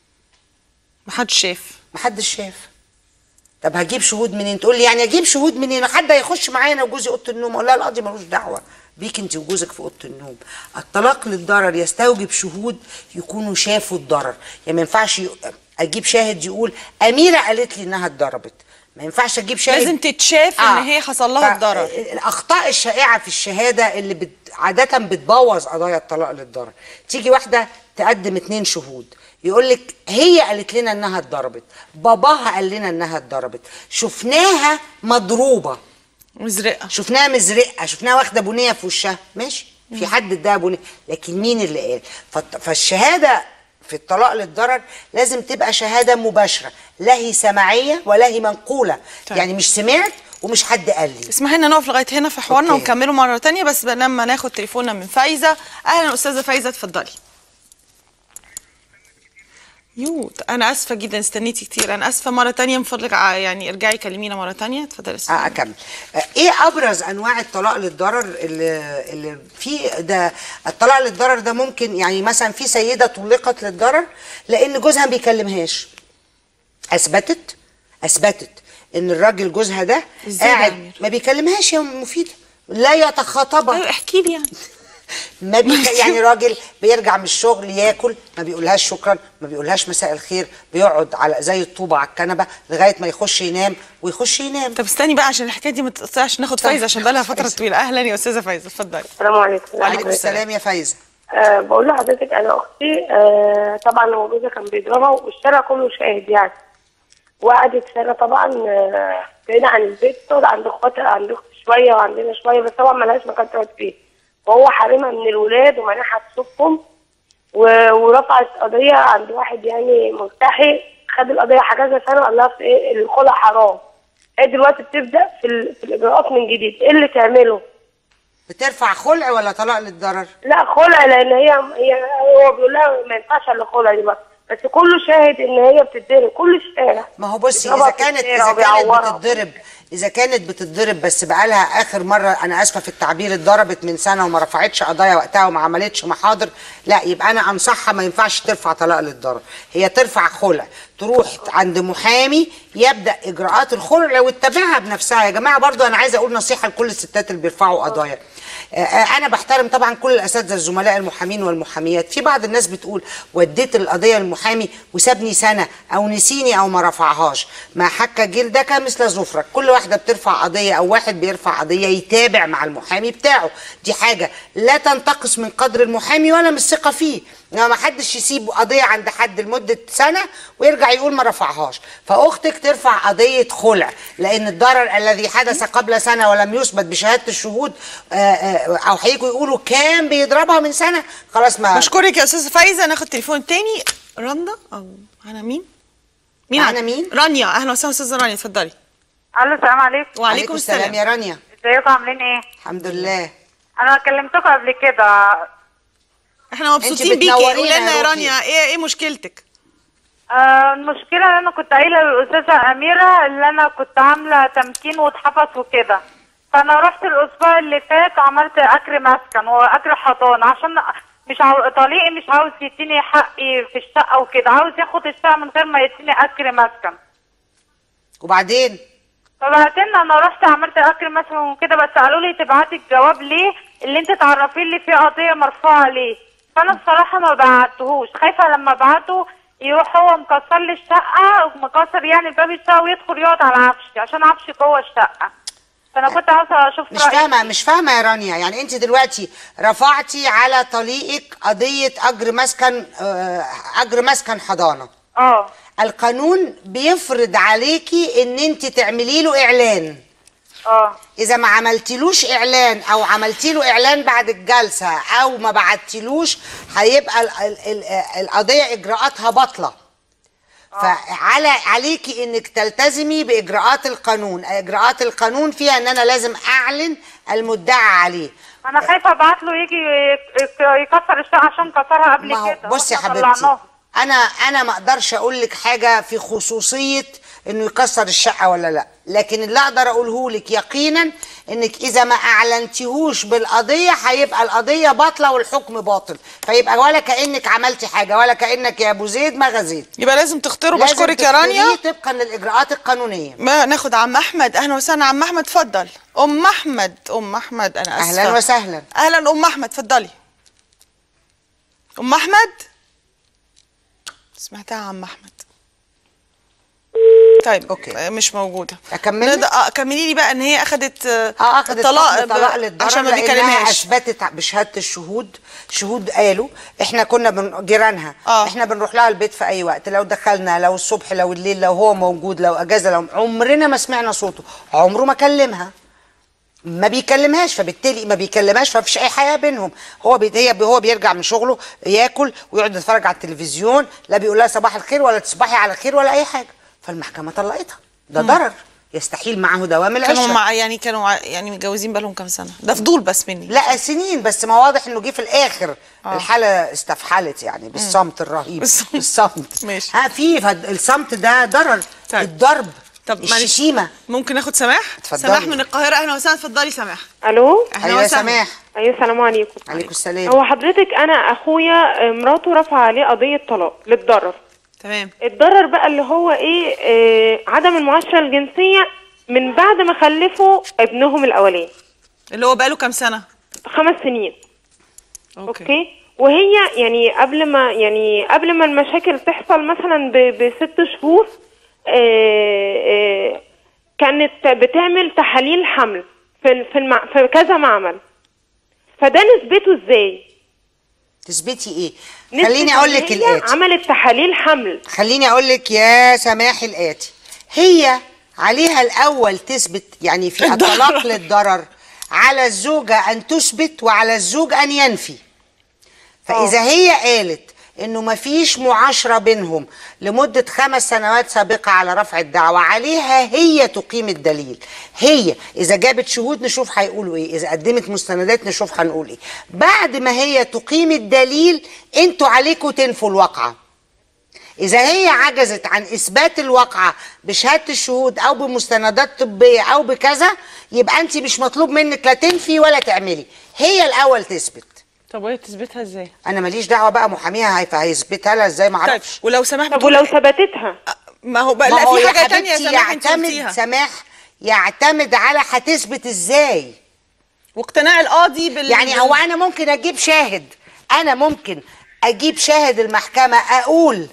محدش شاف محدش شاف طب هجيب شهود منين تقول لي يعني اجيب شهود منين حد هيخش معايا انا وجوزي اوضه النوم اقول لها القاضي ملوش دعوه بيك انت وجوزك في اوضه النوم الطلاق للضرر يستوجب شهود يكونوا شافوا الضرر يعني ما ينفعش ي- اجيب شاهد يقول اميره قالت لي انها اتضربت ما ينفعش اجيب شاهد لازم تتشاف ان هي حصل لها ف- الضرر الاخطاء الشائعه في الشهاده اللي بت... عاده بتبوظ قضايا الطلاق للضرر تيجي واحده تقدم اتنين شهود يقول لك هي قالت لنا انها اتضربت باباها قال لنا انها اتضربت شفناها مضروبه مزرقه شفناها مزرقه شفناها واخده بنيه في وشها ماشي في حد اداها بنيه لكن مين اللي قال فالط- فالشهاده في الطلاق للضرر لازم تبقى شهاده مباشره لا هي سمعيه ولا هي منقوله طيب. يعني مش سمعت ومش حد قال لي اسمحي لنا نقف لغايه هنا في حوارنا أوكي. ونكمله مره تانية بس لما ناخد تليفوننا من فايزه اهلا استاذه فايزه اتفضلي يو انا اسفه جدا استنيتي كتير انا اسفه مره تانية من فضلك ع- يعني ارجعي كلمينا مره تانية اتفضلي يا أستاذة. اه اكمل آه، ايه ابرز انواع الطلاق للضرر اللي اللي في ده الطلاق للضرر ده ممكن يعني مثلا في سيده طلقت للضرر لان جوزها ما بيكلمهاش اثبتت اثبتت ان الراجل جوزها ده إزاي ده يا قاعد أمير؟ ما بيكلمهاش يا مفيده لا يتخاطبها ايوه احكي لي يعني ما بيك... يعني راجل بيرجع من الشغل ياكل ما بيقولهاش شكرا ما بيقولهاش مساء الخير بيقعد على زي الطوبه على الكنبه لغايه ما يخش ينام ويخش ينام طب استني بقى عشان الحكايه دي ما تقطعش ناخد طيب. فايزه عشان بقى لها فتره فايزة. طويله اهلا يا استاذه فايزه اتفضلي السلام عليكم وعليكم السلام يا فايزه أه بقول لحضرتك انا اختي أه طبعا هو جوزها كان بيضربها والشارع كله شاهد يعني وقعدت سنه طبعا آه، بعيدة عن البيت تقعد عند اخواتها عند اختي شويه وعندنا شويه بس طبعا ملهاش مكان تقعد فيه وهو حارمها من الولاد ومنعها تصوفهم و- ورفعت قضيه عند واحد يعني ملتحي خد القضيه حجزها سنه وقال لها في ايه الخلع حرام هي دلوقتي بتبدا في, ال- في الاجراءات من جديد ايه اللي تعمله؟ بترفع خلع ولا طلاق للضرر لا خلع لان هي هي هو بيقول لها ما ينفعش الا خلع دلوقتي بس كله شاهد ان هي بتتضرب كل الشارع ما هو بصي بيضربها اذا في كانت الشارع اذا كانت وبيعورها. بتتضرب اذا كانت بتتضرب بس بقالها اخر مره انا اسفه في التعبير اتضربت من سنه وما رفعتش قضايا وقتها وما عملتش محاضر لا يبقى انا انصحها ما ينفعش ترفع طلاق للضرر هي ترفع خلع تروح عند محامي يبدا اجراءات الخلع وتتابعها بنفسها يا جماعه برضو انا عايزه اقول نصيحه لكل الستات اللي بيرفعوا قضايا آه، آه، انا بحترم طبعا كل الاساتذه الزملاء المحامين والمحاميات في بعض الناس بتقول وديت القضيه للمحامي وسابني سنه او نسيني او ما رفعهاش ما حك جلدك مثل ظفرك كل واحده بترفع قضيه او واحد بيرفع قضيه يتابع مع المحامي بتاعه دي حاجه لا تنتقص من قدر المحامي ولا من الثقه فيه انما ما حدش يسيب قضيه عند حد لمده سنه ويرجع يقول ما رفعهاش فاختك ترفع قضيه خلع لان الضرر الذي حدث قبل سنه ولم يثبت بشهاده الشهود آه، آه، او هيجوا يقولوا كان بيضربها من سنه خلاص ما بشكرك يا استاذه فايزه ناخد تليفون تاني رندا او انا مين مين معانا عن- مين؟ رانيا اهلا وسهلا استاذه رانيا اتفضلي الو السلام عليكم وعليكم السلام يا رانيا ازيكم عاملين ايه الحمد لله انا كلمتكم قبل كده احنا مبسوطين بيكي بتنورينا قولي لنا يا يا روحي. رانيا ايه ايه مشكلتك آه المشكله ان انا كنت قايله للاستاذه اميره اللي انا كنت عامله تمكين واتحفظ وكده فانا رحت الاسبوع اللي فات عملت اكر مسكن واكر حضانه عشان مش عاو... طليقي مش عاوز يديني حقي في الشقه وكده عاوز ياخد الشقه من غير ما يديني اكر مسكن وبعدين فبعدين انا رحت عملت اكل مثلا وكده بس قالوا لي تبعتي الجواب ليه اللي انت تعرفي لي فيه قضيه مرفوعه ليه فانا بصراحه ما بعتهوش خايفه لما ابعته يروح هو مكسر لي الشقه مكسر يعني باب الشقه ويدخل يقعد على عفشي عشان عفشي جوه الشقه فانا كنت عاوزه اشوف مش رأيك. فاهمه مش فاهمه يا رانيا يعني انت دلوقتي رفعتي على طليقك قضيه اجر مسكن آه، اجر مسكن حضانه اه القانون بيفرض عليكي ان انت تعملي له اعلان اه اذا ما عملتلوش اعلان او عملتي له اعلان بعد الجلسه او ما بعتلوش هيبقى ال- ال- ال- القضيه اجراءاتها باطله فعلى عليكي انك تلتزمي باجراءات القانون اجراءات القانون فيها ان انا لازم اعلن المدعى عليه انا خايفه ابعت له يجي يك- يك- يكسر الشقه عشان كسرها قبل ما هو كده بصي يا وإحنا حبيبتي طلعناها. انا انا ما اقدرش اقول لك حاجه في خصوصيه انه يكسر الشقه ولا لا لكن اللي اقدر اقوله لك يقينا انك اذا ما اعلنتيهوش بالقضيه هيبقى القضيه باطله والحكم باطل فيبقى ولا كانك عملتي حاجه ولا كانك يا ابو زيد ما غزيت يبقى لازم تختاروا لازم بشكرك يا رانيا تختاريه طبقا للاجراءات القانونيه ما ناخد عم احمد اهلا وسهلا عم احمد اتفضل ام احمد ام احمد انا اسفه اهلا وسهلا اهلا ام احمد اتفضلي ام احمد سمعتها عم احمد طيب اوكي مش موجوده اكمل نقدر- اه كملي لي بقى ان هي اخذت اه اخذت الطلاق طلاق طلاق للضرر عشان ما لأنها بيكلمهاش اثبتت بشهاده الشهود شهود قالوا احنا كنا بن... جيرانها آه. احنا بنروح لها البيت في اي وقت لو دخلنا لو الصبح لو الليل لو هو موجود لو اجازه لو عمرنا ما سمعنا صوته عمره ما كلمها ما بيكلمهاش فبالتالي ما بيكلمهاش فمفيش اي حياه بينهم هو بي... هي هو بيرجع من شغله ياكل ويقعد يتفرج على التلفزيون لا بيقول لها صباح الخير ولا تصبحي على خير ولا اي حاجه فالمحكمه طلقتها ده مم. ضرر يستحيل معه دوام العشره كانوا مع يعني كانوا ع- يعني متجوزين بقالهم كام سنه ده فضول بس مني لا سنين بس ما واضح انه جه في الاخر آه. آه. الحاله استفحلت يعني بالصمت الرهيب بالصمت. بالصمت ماشي. ها في فد- الصمت ده ضرر طيب. الضرب طب معلش. الشتيمه ممكن ناخد سماح اتفضلي. سماح من القاهره اهلا وسهلا اتفضلي سماح الو أهلا ايوه يا وسهلا. سماح ايوه السلام عليكم عليكم السلام هو حضرتك انا اخويا آه، مراته رفع عليه قضيه طلاق للضرر تمام الضرر بقى اللي هو ايه آه عدم المعاشره الجنسيه من بعد ما خلفوا ابنهم الاولاني اللي هو بقاله كام سنه خمس سنين اوكي, اوكي وهي يعني قبل ما يعني قبل ما المشاكل تحصل مثلا ب- بست شهور آه، آه، كانت بتعمل تحاليل حمل في في, المع... في كذا معمل فده نسبته ازاي؟ تثبتي ايه نسبة خليني اقول إن لك هي الاتي عملت تحاليل حمل خليني اقول لك يا سماح الاتي هي عليها الاول تثبت يعني في الضرر. الطلاق للضرر على الزوجه ان تثبت وعلى الزوج ان ينفي فاذا هي قالت انه مفيش معاشره بينهم لمده خمس سنوات سابقه على رفع الدعوه عليها هي تقيم الدليل هي اذا جابت شهود نشوف هيقولوا ايه اذا قدمت مستندات نشوف هنقول ايه بعد ما هي تقيم الدليل انتوا عليكم تنفوا الواقعه إذا هي عجزت عن إثبات الواقعة بشهادة الشهود أو بمستندات طبية أو بكذا يبقى أنت مش مطلوب منك لا تنفي ولا تعملي هي الأول تثبت طب وهي تثبتها ازاي أنا ماليش دعوة بقى محاميها هيف- هيثبتها لها إزاي ما طيب أعرفش ولو سماح طب بتقول ولو ثبتتها ما هو بقى ما لا هو في يا حاجه تانية يا حبيبتي سماح انت يعتمد قلتيها سماح يعتمد على هتثبت إزاي واقتناع القاضي بال يعني هو انا ممكن اجيب شاهد انا ممكن اجيب شاهد المحكمه اقول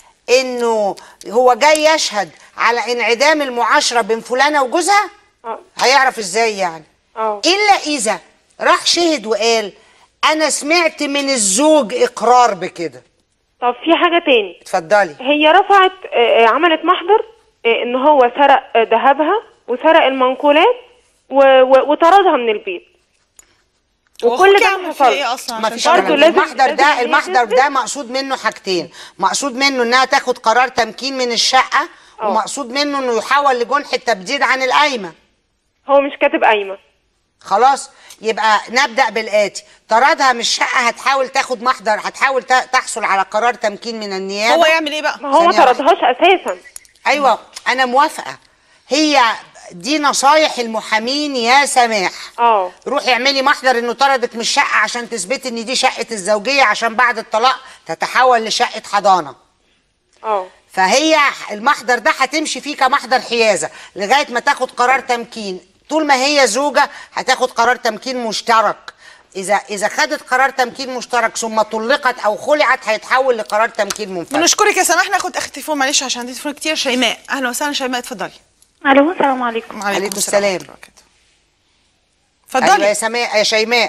انه هو جاي يشهد على انعدام المعاشره بين فلانه وجوزها اه هيعرف ازاي يعني اه الا اذا راح شهد وقال انا سمعت من الزوج اقرار بكده طب في حاجه تاني اتفضلي هي رفعت آه، آه، عملت محضر آه، ان هو سرق آه، ذهبها وسرق المنقولات و- و- وطردها من البيت وكل ده ما حصلش ما فيش برضه كلام. لازم المحضر لازم ده هي المحضر تثبت. ده مقصود منه حاجتين مقصود منه انها تاخد قرار تمكين من الشقه ومقصود منه انه يحول لجنح التبديد عن القايمه هو مش كاتب قايمه خلاص يبقى نبدا بالاتي طردها من الشقه هتحاول تاخد محضر هتحاول ت- تحصل على قرار تمكين من النيابه هو يعمل ايه بقى ما هو ما ثانية واحدة. طردهاش اساسا ايوه انا موافقه هي دي نصايح المحامين يا سماح اه روحي اعملي محضر انه طردك من الشقه عشان تثبتي ان دي شقه الزوجيه عشان بعد الطلاق تتحول لشقه حضانه اه فهي المحضر ده هتمشي فيه كمحضر حيازه لغايه ما تاخد قرار تمكين طول ما هي زوجه هتاخد قرار تمكين مشترك اذا اذا خدت قرار تمكين مشترك ثم طلقت او خلعت هيتحول لقرار تمكين منفرد بنشكرك يا سماح ناخد اخر تليفون معلش عشان عندي تليفون كتير شيماء اهلا وسهلا شيماء اتفضلي الو السلام عليكم عليكم السلام اتفضلي. ايوه يا سماء يا شيماء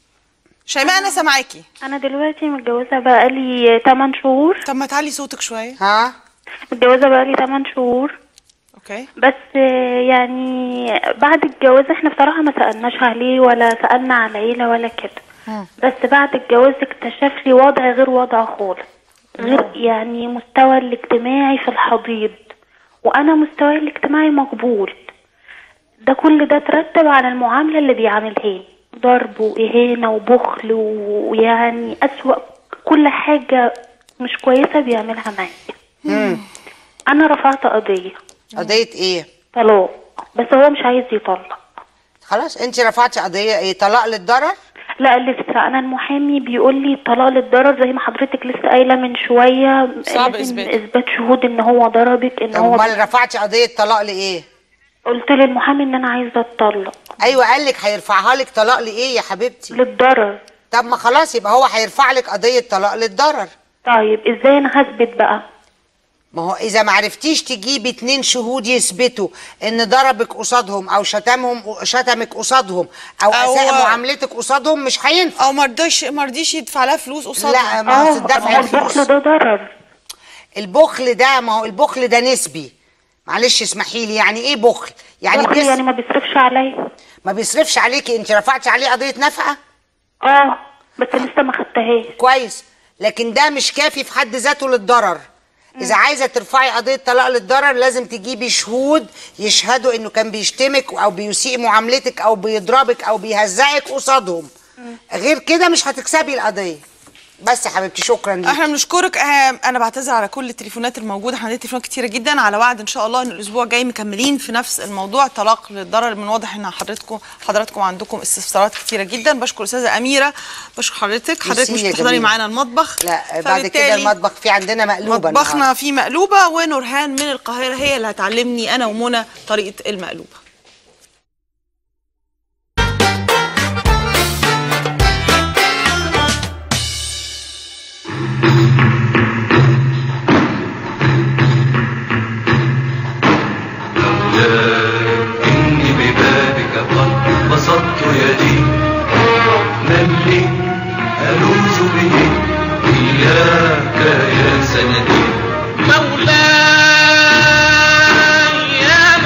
شيماء انا سامعاكي انا دلوقتي متجوزه بقالي 8 شهور طب ما تعلي صوتك شويه ها متجوزه بقالي 8 شهور اوكي بس آه، يعني بعد الجواز احنا بصراحه ما سالناش عليه ولا سالنا على العيله ولا كده بس بعد الجواز اكتشف لي وضع غير وضعه خالص غير يعني مستوى الاجتماعي في الحضيض وانا مستواي الاجتماعي مقبول ده كل ده ترتب على المعامله اللي بيعاملها لي ضرب واهانه وبخل و- ويعني اسوا كل حاجه مش كويسه بيعملها معايا انا رفعت قضيه قضيه ايه طلاق بس هو مش عايز يطلق خلاص انت رفعتي قضيه ايه طلاق للضرر لا لسه انا المحامي بيقول لي طلاق للضرر زي ما حضرتك لسه قايله من شويه صعب لازم إثباته. اثبات شهود ان هو ضربك ان هو امال رفعتي قضيه طلاق لايه قلت للمحامي ان انا عايزه اتطلق ايوه قال لك هيرفعها لك طلاق لايه يا حبيبتي للضرر طب ما خلاص يبقى هو هيرفع لك قضيه طلاق للضرر طيب ازاي انا هثبت بقى ما هو اذا ما عرفتيش تجيبي اتنين شهود يثبتوا ان ضربك قصادهم او شتمهم شتمك قصادهم او, أو- اساء معاملتك قصادهم مش هينفع او ما رضيش ما رضيش يدفع لها فلوس قصادها لا ما هو دفع الفلوس ده ضرر البخل ده ما هو البخل ده نسبي معلش اسمحي لي يعني ايه بخل يعني بخل يعني ما بيصرفش عليا ما بيصرفش عليكي انت رفعتي عليه قضيه نفقه اه بس لسه ما خدتهاش كويس لكن ده مش كافي في حد ذاته للضرر اذا عايزه ترفعي قضيه طلاق للضرر لازم تجيبي شهود يشهدوا انه كان بيشتمك او بيسيء معاملتك او بيضربك او بيهزقك قصادهم غير كده مش هتكسبي القضيه بس يا حبيبتي شكرا ليكي احنا بنشكرك آه، انا بعتذر على كل التليفونات الموجوده احنا عندنا تليفونات كتيره جدا على وعد ان شاء الله ان الاسبوع الجاي مكملين في نفس الموضوع طلاق للضرر من واضح ان حضرتكم حضراتكم عندكم استفسارات كتيره جدا بشكر استاذه اميره بشكر حضرتك حضرتك مش ميرسي يا بتحضري جميلة. معانا المطبخ لا بعد كده فبالتالي المطبخ في عندنا مقلوبه مطبخنا النهاردة. فيه مقلوبه ونورهان من القاهره هي اللي هتعلمني انا ومنى طريقه المقلوبه إني ببابك قد بسطت يدي من لي ألوذ به إياك يا سندي مولاي يا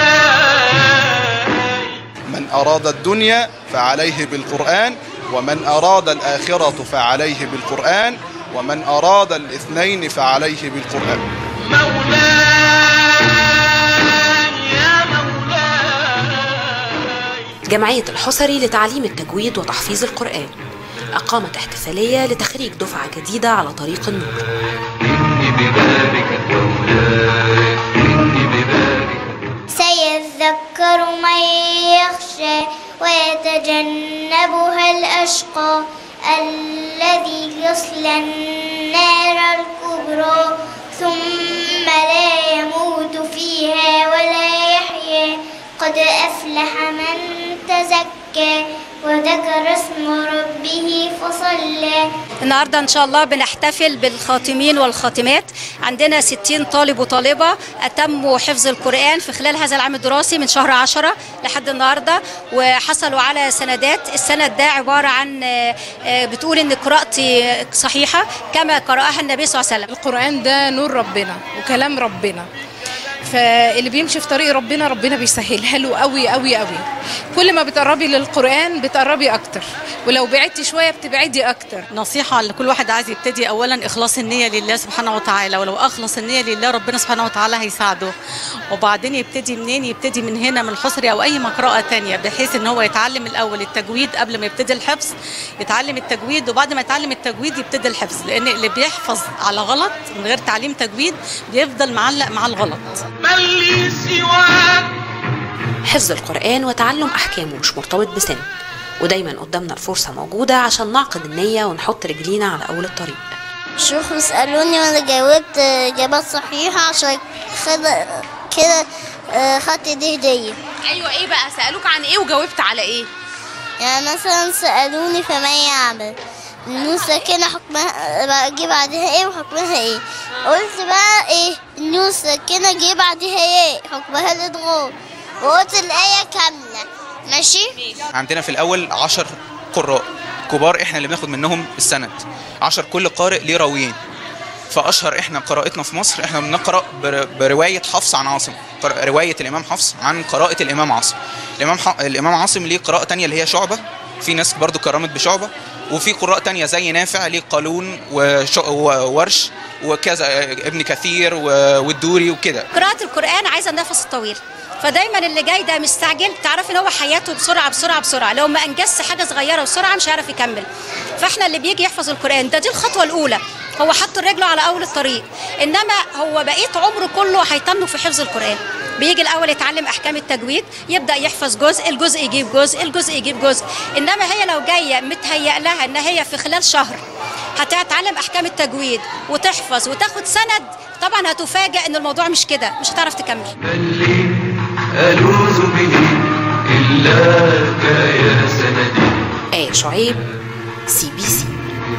من أراد الدنيا فعليه بالقرآن ومن أراد الآخرة فعليه بالقرآن ومن أراد الاثنين فعليه بالقرآن جمعية الحصري لتعليم التجويد وتحفيظ القرآن أقامت احتفالية لتخريج دفعة جديدة على طريق النور إني ببابك مولاي إني ببابك سيذكر من يخشى ويتجنبها الأشقى الذي يصلى النار الكبرى ثم لا يموت فيها ولا يحيا قد أفلح من تزكى وذكر اسم ربه فصلى النهارده ان شاء الله بنحتفل بالخاتمين والخاتمات عندنا 60 طالب وطالبه اتموا حفظ القران في خلال هذا العام الدراسي من شهر 10 لحد النهارده وحصلوا على سندات السند ده عباره عن آه، آه، بتقول ان قراءتي صحيحه كما قراها النبي صلى الله عليه وسلم القرآن ده نور ربنا وكلام ربنا فاللي بيمشي في طريق ربنا ربنا بيسهلها له قوي قوي قوي كل ما بتقربي للقرآن بتقربي أكتر ولو بعدتي شوية بتبعدي أكتر نصيحة لكل واحد عايز يبتدي أولا إخلاص النية لله سبحانه وتعالى ولو أخلص النية لله ربنا سبحانه وتعالى هيساعده وبعدين يبتدي منين يبتدي من هنا من الحصري أو أي مقراءة تانية بحيث إن هو يتعلم الأول التجويد قبل ما يبتدي الحفظ يتعلم التجويد وبعد ما يتعلم التجويد يبتدي الحفظ لأن اللي بيحفظ على غلط من غير تعليم تجويد بيفضل معلق مع الغلط من لي سواك حفظ القرآن وتعلم أحكامه مش مرتبط بسن ودايما قدامنا الفرصة موجودة عشان نعقد النية ونحط رجلينا على أول الطريق شيوخ بيسألوني وانا جاوبت إجابات صحيحة عشان خد كده آه، خدت دي هدية ايوه ايه بقى سالوك عن ايه وجاوبت على ايه يعني مثلا سألوني فما يعمل النون ساكنة حكمها بقى جه بعدها ايه وحكمها ايه قلت بقى ايه النون ساكنة جه بعدها ايه حكمها الادغام وقلت الآية كاملة ماشي عندنا في الأول عشر قراء كبار احنا اللي بناخد منهم السند عشر كل قارئ ليه راويين فأشهر احنا قراءتنا في مصر احنا بنقرأ بر- برواية حفص عن عاصم قر- رواية الإمام حفص عن قراءة الإمام عاصم الإمام ح... الإمام عاصم ليه قراءة تانية اللي هي شعبة في ناس برضو كرمت بشعبة وفي قراء تانية زي نافع ليه قالون وش... وورش وكذا ابن كثير و... والدوري وكده قراءة القرآن عايزة النفس الطويل فدايما اللي جاي ده مستعجل تعرفي ان هو حياته بسرعه بسرعه بسرعه لو ما انجزش حاجه صغيره بسرعه مش هيعرف يكمل فاحنا اللي بيجي يحفظ القران ده دي الخطوه الاولى هو حط رجله على اول الطريق انما هو بقيت عمره كله هيتنه في حفظ القران بيجي الاول يتعلم احكام التجويد يبدا يحفظ جزء الجزء يجيب جزء الجزء يجيب جزء انما هي لو جايه متهيأ لها ان هي في خلال شهر هتتعلم احكام التجويد وتحفظ وتاخد سند طبعا هتفاجئ ان الموضوع مش كده مش هتعرف تكمل ألوذ به إلاك يا سندي آية شعيب سي بي سي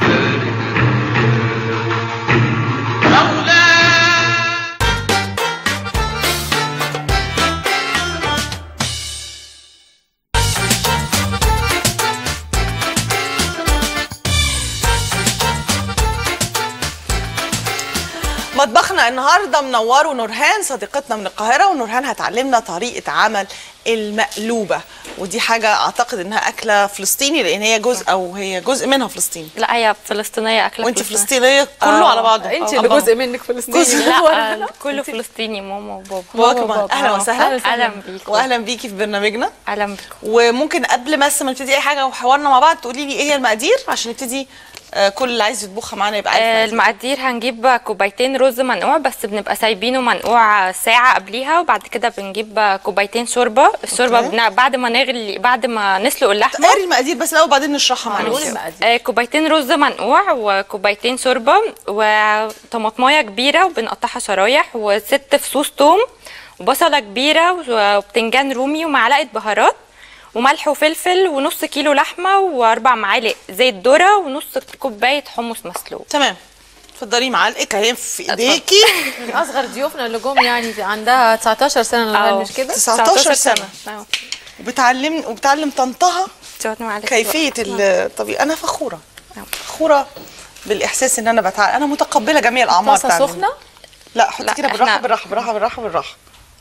مطبخنا النهارده منوره نورهان صديقتنا من القاهره ونورهان هتعلمنا طريقه عمل المقلوبه ودي حاجه اعتقد انها اكله فلسطيني لان هي جزء او هي جزء منها فلسطيني لا هي فلسطينيه اكله وانت فلسطينيه كله على بعضه انت اللي جزء منك فلسطيني. لا كله فلسطيني ماما وبابا بابا كمان اهلا وسهلا اهلا بيكم واهلا بيكي في برنامجنا اهلا بيكم وممكن قبل بس ما نبتدي اي حاجه وحوارنا مع بعض تقولي لي ايه هي المقادير عشان نبتدي آه، كل اللي عايز يطبخها معانا يبقى عارف آه، المقادير هنجيب كوبايتين رز منقوع بس بنبقى سايبينه منقوع ساعة قبليها وبعد كده بنجيب كوبايتين شوربة الشوربة أوكي. بن... بعد ما نغلي بعد ما نسلق اللحمة قاري المقادير بس الاول وبعدين نشرحها معانا آه، كوبايتين رز منقوع وكوبايتين شوربة وطماطماية كبيرة وبنقطعها شرايح وست فصوص توم وبصلة كبيرة وبتنجان رومي ومعلقة بهارات وملح وفلفل ونص كيلو لحمة وأربع معالق زيت ذرة ونص كوباية حمص مسلوق تمام اتفضلي معلقك اهي في ايديكي اصغر ضيوفنا اللي جم يعني عندها 19 سنه نورهان مش كده 19 سنه وبتعلم وبتعلم طنطها كيفيه الطبيخ انا فخوره فخوره بالاحساس ان انا بتعلم انا متقبله جميع الاعمار طاسة تعلمني. سخنة؟ لا حطي لا، كده بالراحه إحنا- بالراحه بالراحه بالراحه بالراحه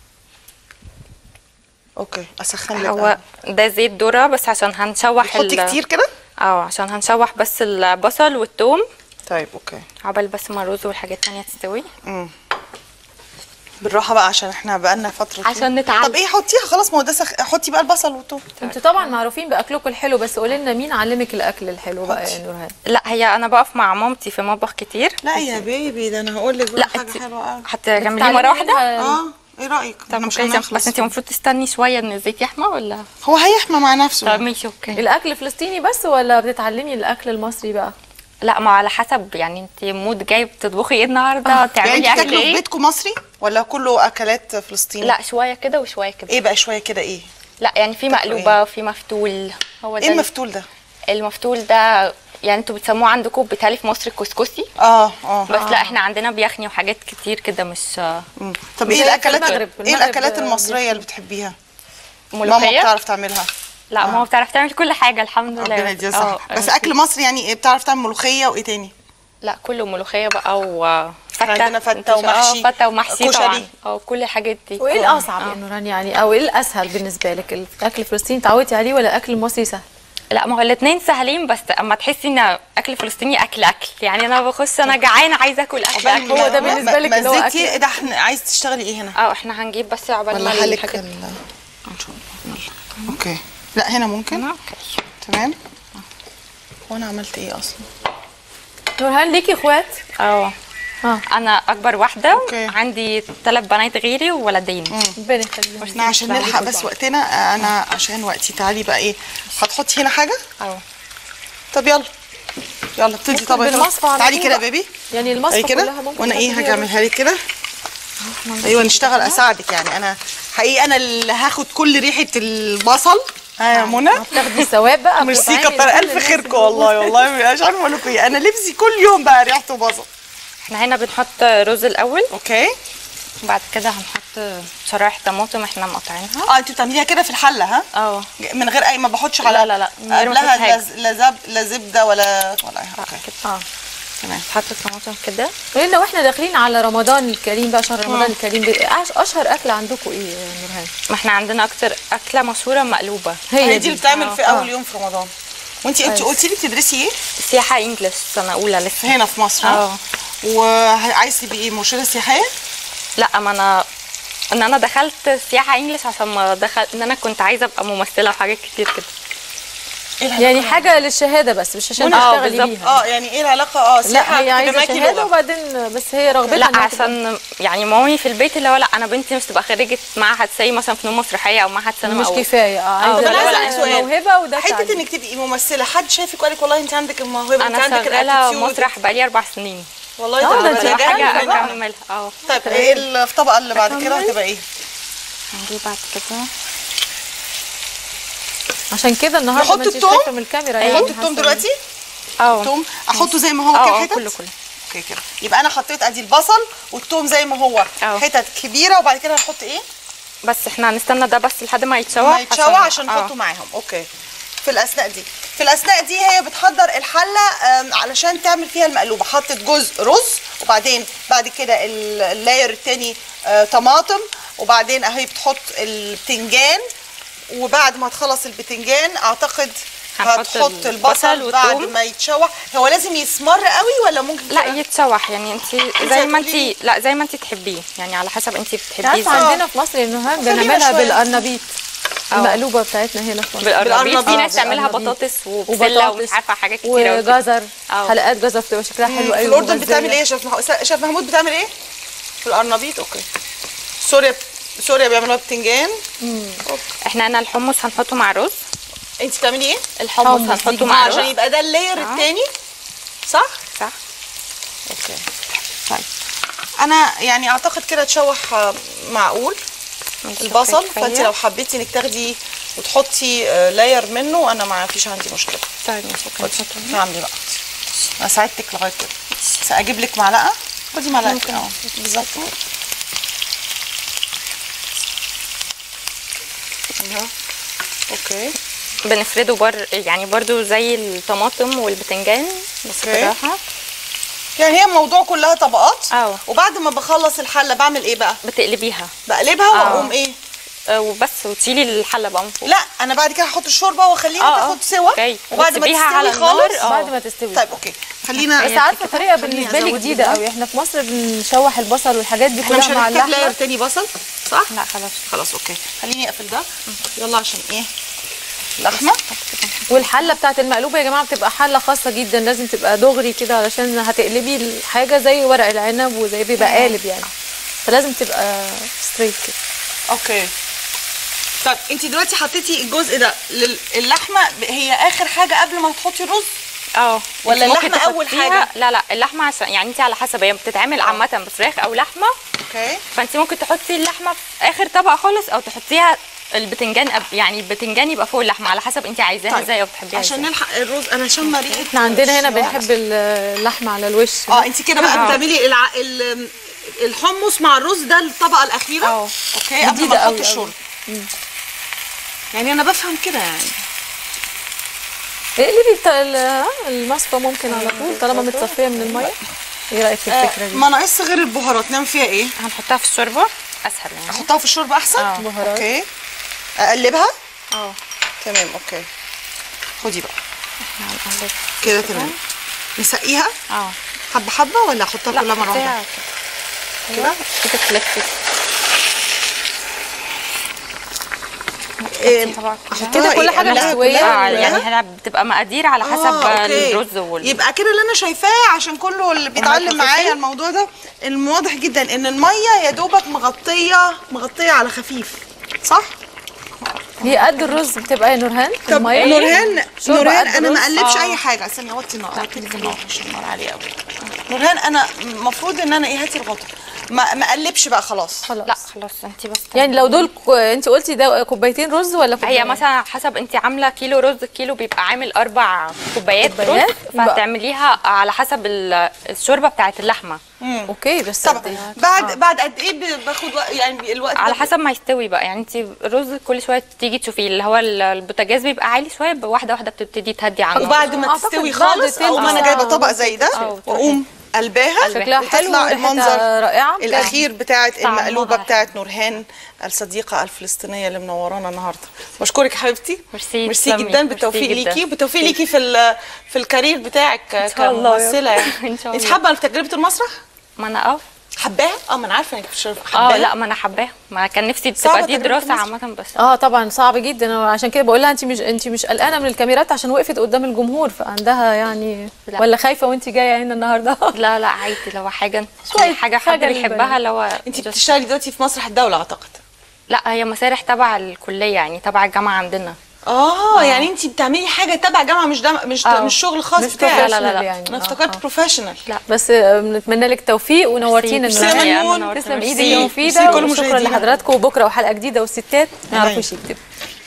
اوكي اسخن لك هو ده زيت ذرة بس عشان هنشوح بتحطي كتير كده؟ اه عشان هنشوح بس البصل والثوم طيب اوكي عقبال بس ما الرز والحاجات التانية تستوي امم بالراحه بقى عشان احنا بقالنا فتره عشان نتعلم. طب ايه حطيها خلاص ما هو ده سخ... حطي بقى البصل والثوم انتوا طبعا معروفين باكلكم الحلو بس قولي لنا مين علمك الاكل الحلو بقى يا نورهان لا هي انا بقف مع مامتي في المطبخ كتير لا يا بيبي ده انا هقول لك بقى لا، حاجه حلوه قوي هتعمليه مرة واحدة اه ايه رايك طب احنا مش اوكي هنخلص بس انت المفروض تستني شوية ان الزيت يحمى ولا هو هيحمى مع نفسه طب ماشي اوكي الاكل فلسطيني بس ولا بتتعلمي الاكل المصري بقى لا ما على حسب يعني انت مود جاي بتطبخي ايه النهارده يعني تعملي انت اكل بتاكلوا في ايه بيتكم مصري ولا كله اكلات فلسطيني لا شويه كده وشويه كده ايه بقى شويه كده ايه لا يعني في بتاكلوا مقلوبه وفي مفتول هو ده ايه المفتول ده المفتول ده يعني انتوا بتسموه عندكم بتالي في مصر الكسكسي اه اه بس لا احنا عندنا بيخني وحاجات كتير كده مش طب ايه الاكلات ايه الاكلات المصريه اللي بتحبيها ماما ملوخية؟ بتعرف تعملها لا ماما بتعرف تعمل كل حاجه الحمد لله ربنا يديها اه، صح بس اكل مصري يعني ايه بتعرف تعمل ملوخيه وايه تاني لا كله ملوخيه بقى وفته عندنا فتة انت شا- ومحشي، اه فته ومحشي كشري. طبعا اه كل الحاجات دي وايه الاصعب يا نوران يعني او ايه الاسهل بالنسبه لك الاكل الفلسطيني تعودتي عليه ولا الاكل المصري سهل لا ما هو الاثنين سهلين بس اما تحسي ان اكل فلسطيني اكل اكل يعني انا بخش انا جعانه عايزه اكل اكل اكل هو ده بالنسبه لك اللي هو اكل ده احنا عايز تشتغلي ايه هنا اه احنا هنجيب بس عقبال ولا ما حالك الحاجات ال- اوكي لا هنا ممكن اوكي تمام وانا عملت ايه اصلا نورهان ليكي اخوات اه انا اكبر واحده عندي ثلاث بنات غيري وولدين ربنا يخليهم احنا عشان نلحق بس وقتنا آه، انا عشان وقتي تعالي بقى ايه هتحطي هنا حاجه اه طب يلا يلا ابتدي ممكن طب بالمصفى على تعالي طول كده يا بقى. بيبي يعني المصفى أي كده كلها ممكن وانا ايه تاخديها هجعملها لك كده ايوه نشتغل اساعدك يعني انا حقيقي انا اللي هاخد كل ريحه البصل ها يا منى تاخدي الثواب بقى ميرسي بتعملي كتر لكل الف الناس خيركم اللي والله موجودة. والله مش عارفه اقول لكم ايه انا لبسي كل يوم بقى ريحته بصل احنا هنا بنحط رز الاول اوكي وبعد كده هنحط شرايح طماطم احنا مقطعينها اه انت بتعمليها كده في الحله ها اه من غير اي ما بحطش على لا لا لا من غير ما قبلها أحط حاجة. لا ز- لا زب لا زبده ولا ولا اوكي اه تمام حط الطماطم كده قولي لو احنا داخلين على رمضان الكريم بقى شهر رمضان آه. الكريم بي- أش- اشهر اكل عندكم ايه يا نورهان ما احنا عندنا اكتر اكله مشهوره مقلوبه هي دي اللي بتعمل في آه. اول يوم في رمضان وانت انت أيوة. قلتي لي بتدرسي ايه سياحه انجلش سنه اولى لسه هنا في مصر ها؟ اه وعايز تبقي ايه مرشده سياحيه لا ما انا ان انا دخلت سياحه انجلش عشان ما دخل ان انا كنت عايزه ابقى ممثله وحاجات كتير كده يعني حاجه للشهاده بس مش عشان منى، آه، تشتغلي بالظبط. بيها اه يعني ايه العلاقه اه لا سياحه هي هتبقى عايزه معاكي شهاده لغة. وبعدين بس هي رغبتها لا إنها تبقى- عشان يعني مامي في البيت اللي هو لا انا بنتي مش تبقى خريجه معهد سي مثلا فنون مسرحيه او معهد سينما مش أو كفايه اه أو طب عايزه انا لا، عايزه لا، اسالك سؤال موهبه وده حته تعليم. انك تبقي ممثله حد شايفك وقال لك والله انت عندك الموهبه انت انا عندك شغاله الاتيتيود مسرح بقالي اربع سنين والله اه ده ده ده دي حاجه جامد بقى. اكملها اه طيب ايه الطبقه اللي بعد كده هتبقى ايه هنجيب بعد كده عشان كده النهارده نحط ما انتش التوم؟ شايفه من الكاميرا يعني احط التوم حاسة دلوقتي اه التوم احطه زي ما هو اه، كده اه، حتت كله كله اوكي كده يبقى انا حطيت ادي البصل والثوم زي ما هو حتت كبيره وبعد كده هنحط ايه بس احنا هنستنى ده بس لحد ما يتشوح ما يتشوى عشان اه. نحطه معاهم اوكي في الاثناء دي في الاثناء دي هي بتحضر الحله آم، علشان تعمل فيها المقلوبه حطت جزء رز وبعدين بعد كده ال- اللاير التاني آه، طماطم وبعدين اهي بتحط البتنجان وبعد ما تخلص البتنجان اعتقد هنحط هتحط البصل البصل بعد والثوم. ما يتشوح هو لازم يسمر قوي ولا ممكن لا كده؟ يتشوح يعني انت زي ما انت لا زي ما انت تحبيه يعني على حسب انت بتحبيه عارفه ازاي. عندنا في مصر النهار خلينا بنعملها شوية. بالقرنبيط اه. المقلوبه بتاعتنا هنا في مصر بالقرنبيط في آه، ناس تعملها بالقرنبيط. بطاطس وبسله ومش عارفه حاجات كتير أوي كده. وجزر اه. حلقات جزر بتبقى شكلها حلو في قوي الاردن ومغذية. بتعمل ايه يا شيف محمود شيف محمود بتعمل ايه في القرنبيط اوكي سوريا سوريا بيعملوها بتنجان احنا هنا الحمص هنحطه مع الرز انت بتعملي ايه الحمص حمص. هنحطه آه، مع الرز عشان يبقى ده اللاير اه. التاني صح صح اوكي طيب انا يعني اعتقد كده تشوح آه، معقول البصل كفاية. فانت لو حبيتي انك تاخدي وتحطي آه، لاير منه انا ما فيش عندي مشكله طيب ماشي خدي اعملي بقى انا ساعدتك لغايه كده بس اجيب لك معلقه خدي معلقه ممكن. اه بالظبط كده ايوه اوكي بنفرده بر يعني برضو زي الطماطم والبتنجان بس اوكي. بالراحه يعني هي الموضوع كلها طبقات اه وبعد ما بخلص الحله بعمل ايه بقى بتقلبيها بقلبها اه. واقوم ايه آه، وبس وتشيلي الحله بقى من فوق لا انا بعد كده هحط الشوربه واخليها اه، اه. تاخد سوا اوكي. وبعد ما وتسيبيها تستوي على النار، خالص اه. بعد ما تستوي طيب اوكي خلينا بس عارفه طريقه خليني بالنسبه لي أزود جديده كده. قوي احنا في مصر بنشوح البصل والحاجات دي احنا مش كلها مع هنحتاج لاير اللحمه تاني بصل صح لا خلاص خلاص اوكي خليني اقفل ده يلا عشان ايه لحمه والحله بتاعت المقلوبه يا جماعه بتبقى حله خاصه جدا لازم تبقى دغري كده علشان هتقلبي الحاجه زي ورق العنب وزي بيبقى قالب يعني فلازم تبقى ستريت كده اوكي طب انت دلوقتي حطيتي الجزء ده لل- اللحمه هي اخر حاجه قبل ما تحطي الرز اه ولا انت ممكن اللحمه اول تحطيها- حاجه لا لا اللحمه عشان يعني انت على حسب هي بتتعمل عامه بفراخ او لحمه اوكي فانت ممكن تحطي اللحمه في اخر طبق خالص او تحطيها البتنجان أب... يعني البتنجان يبقى فوق اللحمه على حسب انت عايزاها طيب، ازاي او بتحبيها عشان ازاي نلحق الرز انا شامه ريحه احنا عندنا هنا الشوارع. بنحب اللحمه على الوش اه انت كده بقى آه. بتعملي الع... ال... الحمص مع الرز ده الطبقه الاخيره اه اوكي قبل جديدة ما قوي نحط قوي. الشوربه يعني انا بفهم كده يعني اقلبي الت- ال- المصفى ممكن على طول طالما متصفيه من الميه ايه رايك في الفكره دي ما ناقص غير البهارات نعمل فيها ايه هنحطها في الشوربه اسهل يعني احطها في الشوربه احسن اه. بهارات اوكي اقلبها اه تمام اوكي خدي بقى كده تمام نسقيها اه حبه حبه ولا احطها كلها مره واحده حطيها كده كده تلفي إيه، كده كل حاجه قبلها مستويه كلها؟ آه، يعني احنا بتبقى مقادير على حسب آه، أوكي. الرز وال يبقى كده اللي انا شايفاه عشان كله اللي بيتعلم معايا الموضوع ده الواضح جدا ان الميه يا دوبك مغطيه مغطيه على خفيف صح هي قد الرز بتبقى يا نورهان طب المية؟ نورهان شوربة نورهان قد انا ما الرز؟ اقلبش آه. اي حاجه استني اوطي النار اوطي النار عشان النار عاليه قوي نورهان انا المفروض ان انا ايه هاتي الغطا ما ما اقلبش بقى خلاص خلاص لا خلاص انت بس يعني لو دول ك- انت قلتي ده كوبايتين رز ولا هي كوبايتين مثلا حسب انت عامله كيلو رز الكيلو بيبقى عامل اربع كوبايات رز كوبايات؟ فهتعمليها على حسب ال- الشوربه بتاعت اللحمه اوكي بس طب بعد بعد قد ايه ب- باخد وق- يعني الوقت على ده- حسب ما يستوي بقى يعني انت الرز كل شويه تيجي تشوفيه اللي هو ال- البوتاجاز بيبقى عالي شويه واحده واحده بتبتدي تهدي عنه وبعد ما تستوي خالص اقوم انا جايبه طبق زي ده واقوم قلباها شكلها وتطلع حلو وريحتها المنظر رائعة بجد. الاخير بتاعت طعمها المقلوبه بتاعت نورهان الصديقه الفلسطينيه اللي منورانا النهارده بشكرك حبيبتي ميرسي ميرسي تسلمي. جدا ميرسي بالتوفيق جدا. ليكي وبالتوفيق ليكي في ال- في الكارير بتاعك شاء الله يا كممثله رب. يعني إن شاء انت الله. حابه تجربه المسرح ما انا اه حباها اه ما انا عارفه انك مش اه حباها لا ما انا حباها ما كان نفسي صعبة تبقى دي تجربة دراسه المسرح. عامه بس اه طبعا صعب جدا أنا عشان كده بقول لها انت مش انت مش قلقانه من الكاميرات عشان وقفت قدام الجمهور فعندها يعني لا. ولا خايفه وانت جايه هنا النهارده لا لا عادي لو حاجه شوية حاجه حد حاجة بيحبها للبنات. لو انت بتشتغلي دلوقتي في مسرح الدوله اعتقد لا هي مسارح تبع الكليه يعني تبع الجامعه عندنا اه يعني انت بتعملي حاجه تبع جامعه مش دم... مش آه. مش شغل خاص مش بتاعك professional لا، لا، لا. يعني. انا آه، افتكرت بروفيشنال لا بس آه، بنتمنى لك توفيق ونورتينا ميرسي يا النهارده منون. تسلم ميرسي. ايدك يا ميرسي مفيده كل وشكرا مشاهدينا. لحضراتكم وبكره وحلقه جديده والستات ما أيوة. يعرفوش يكتبوا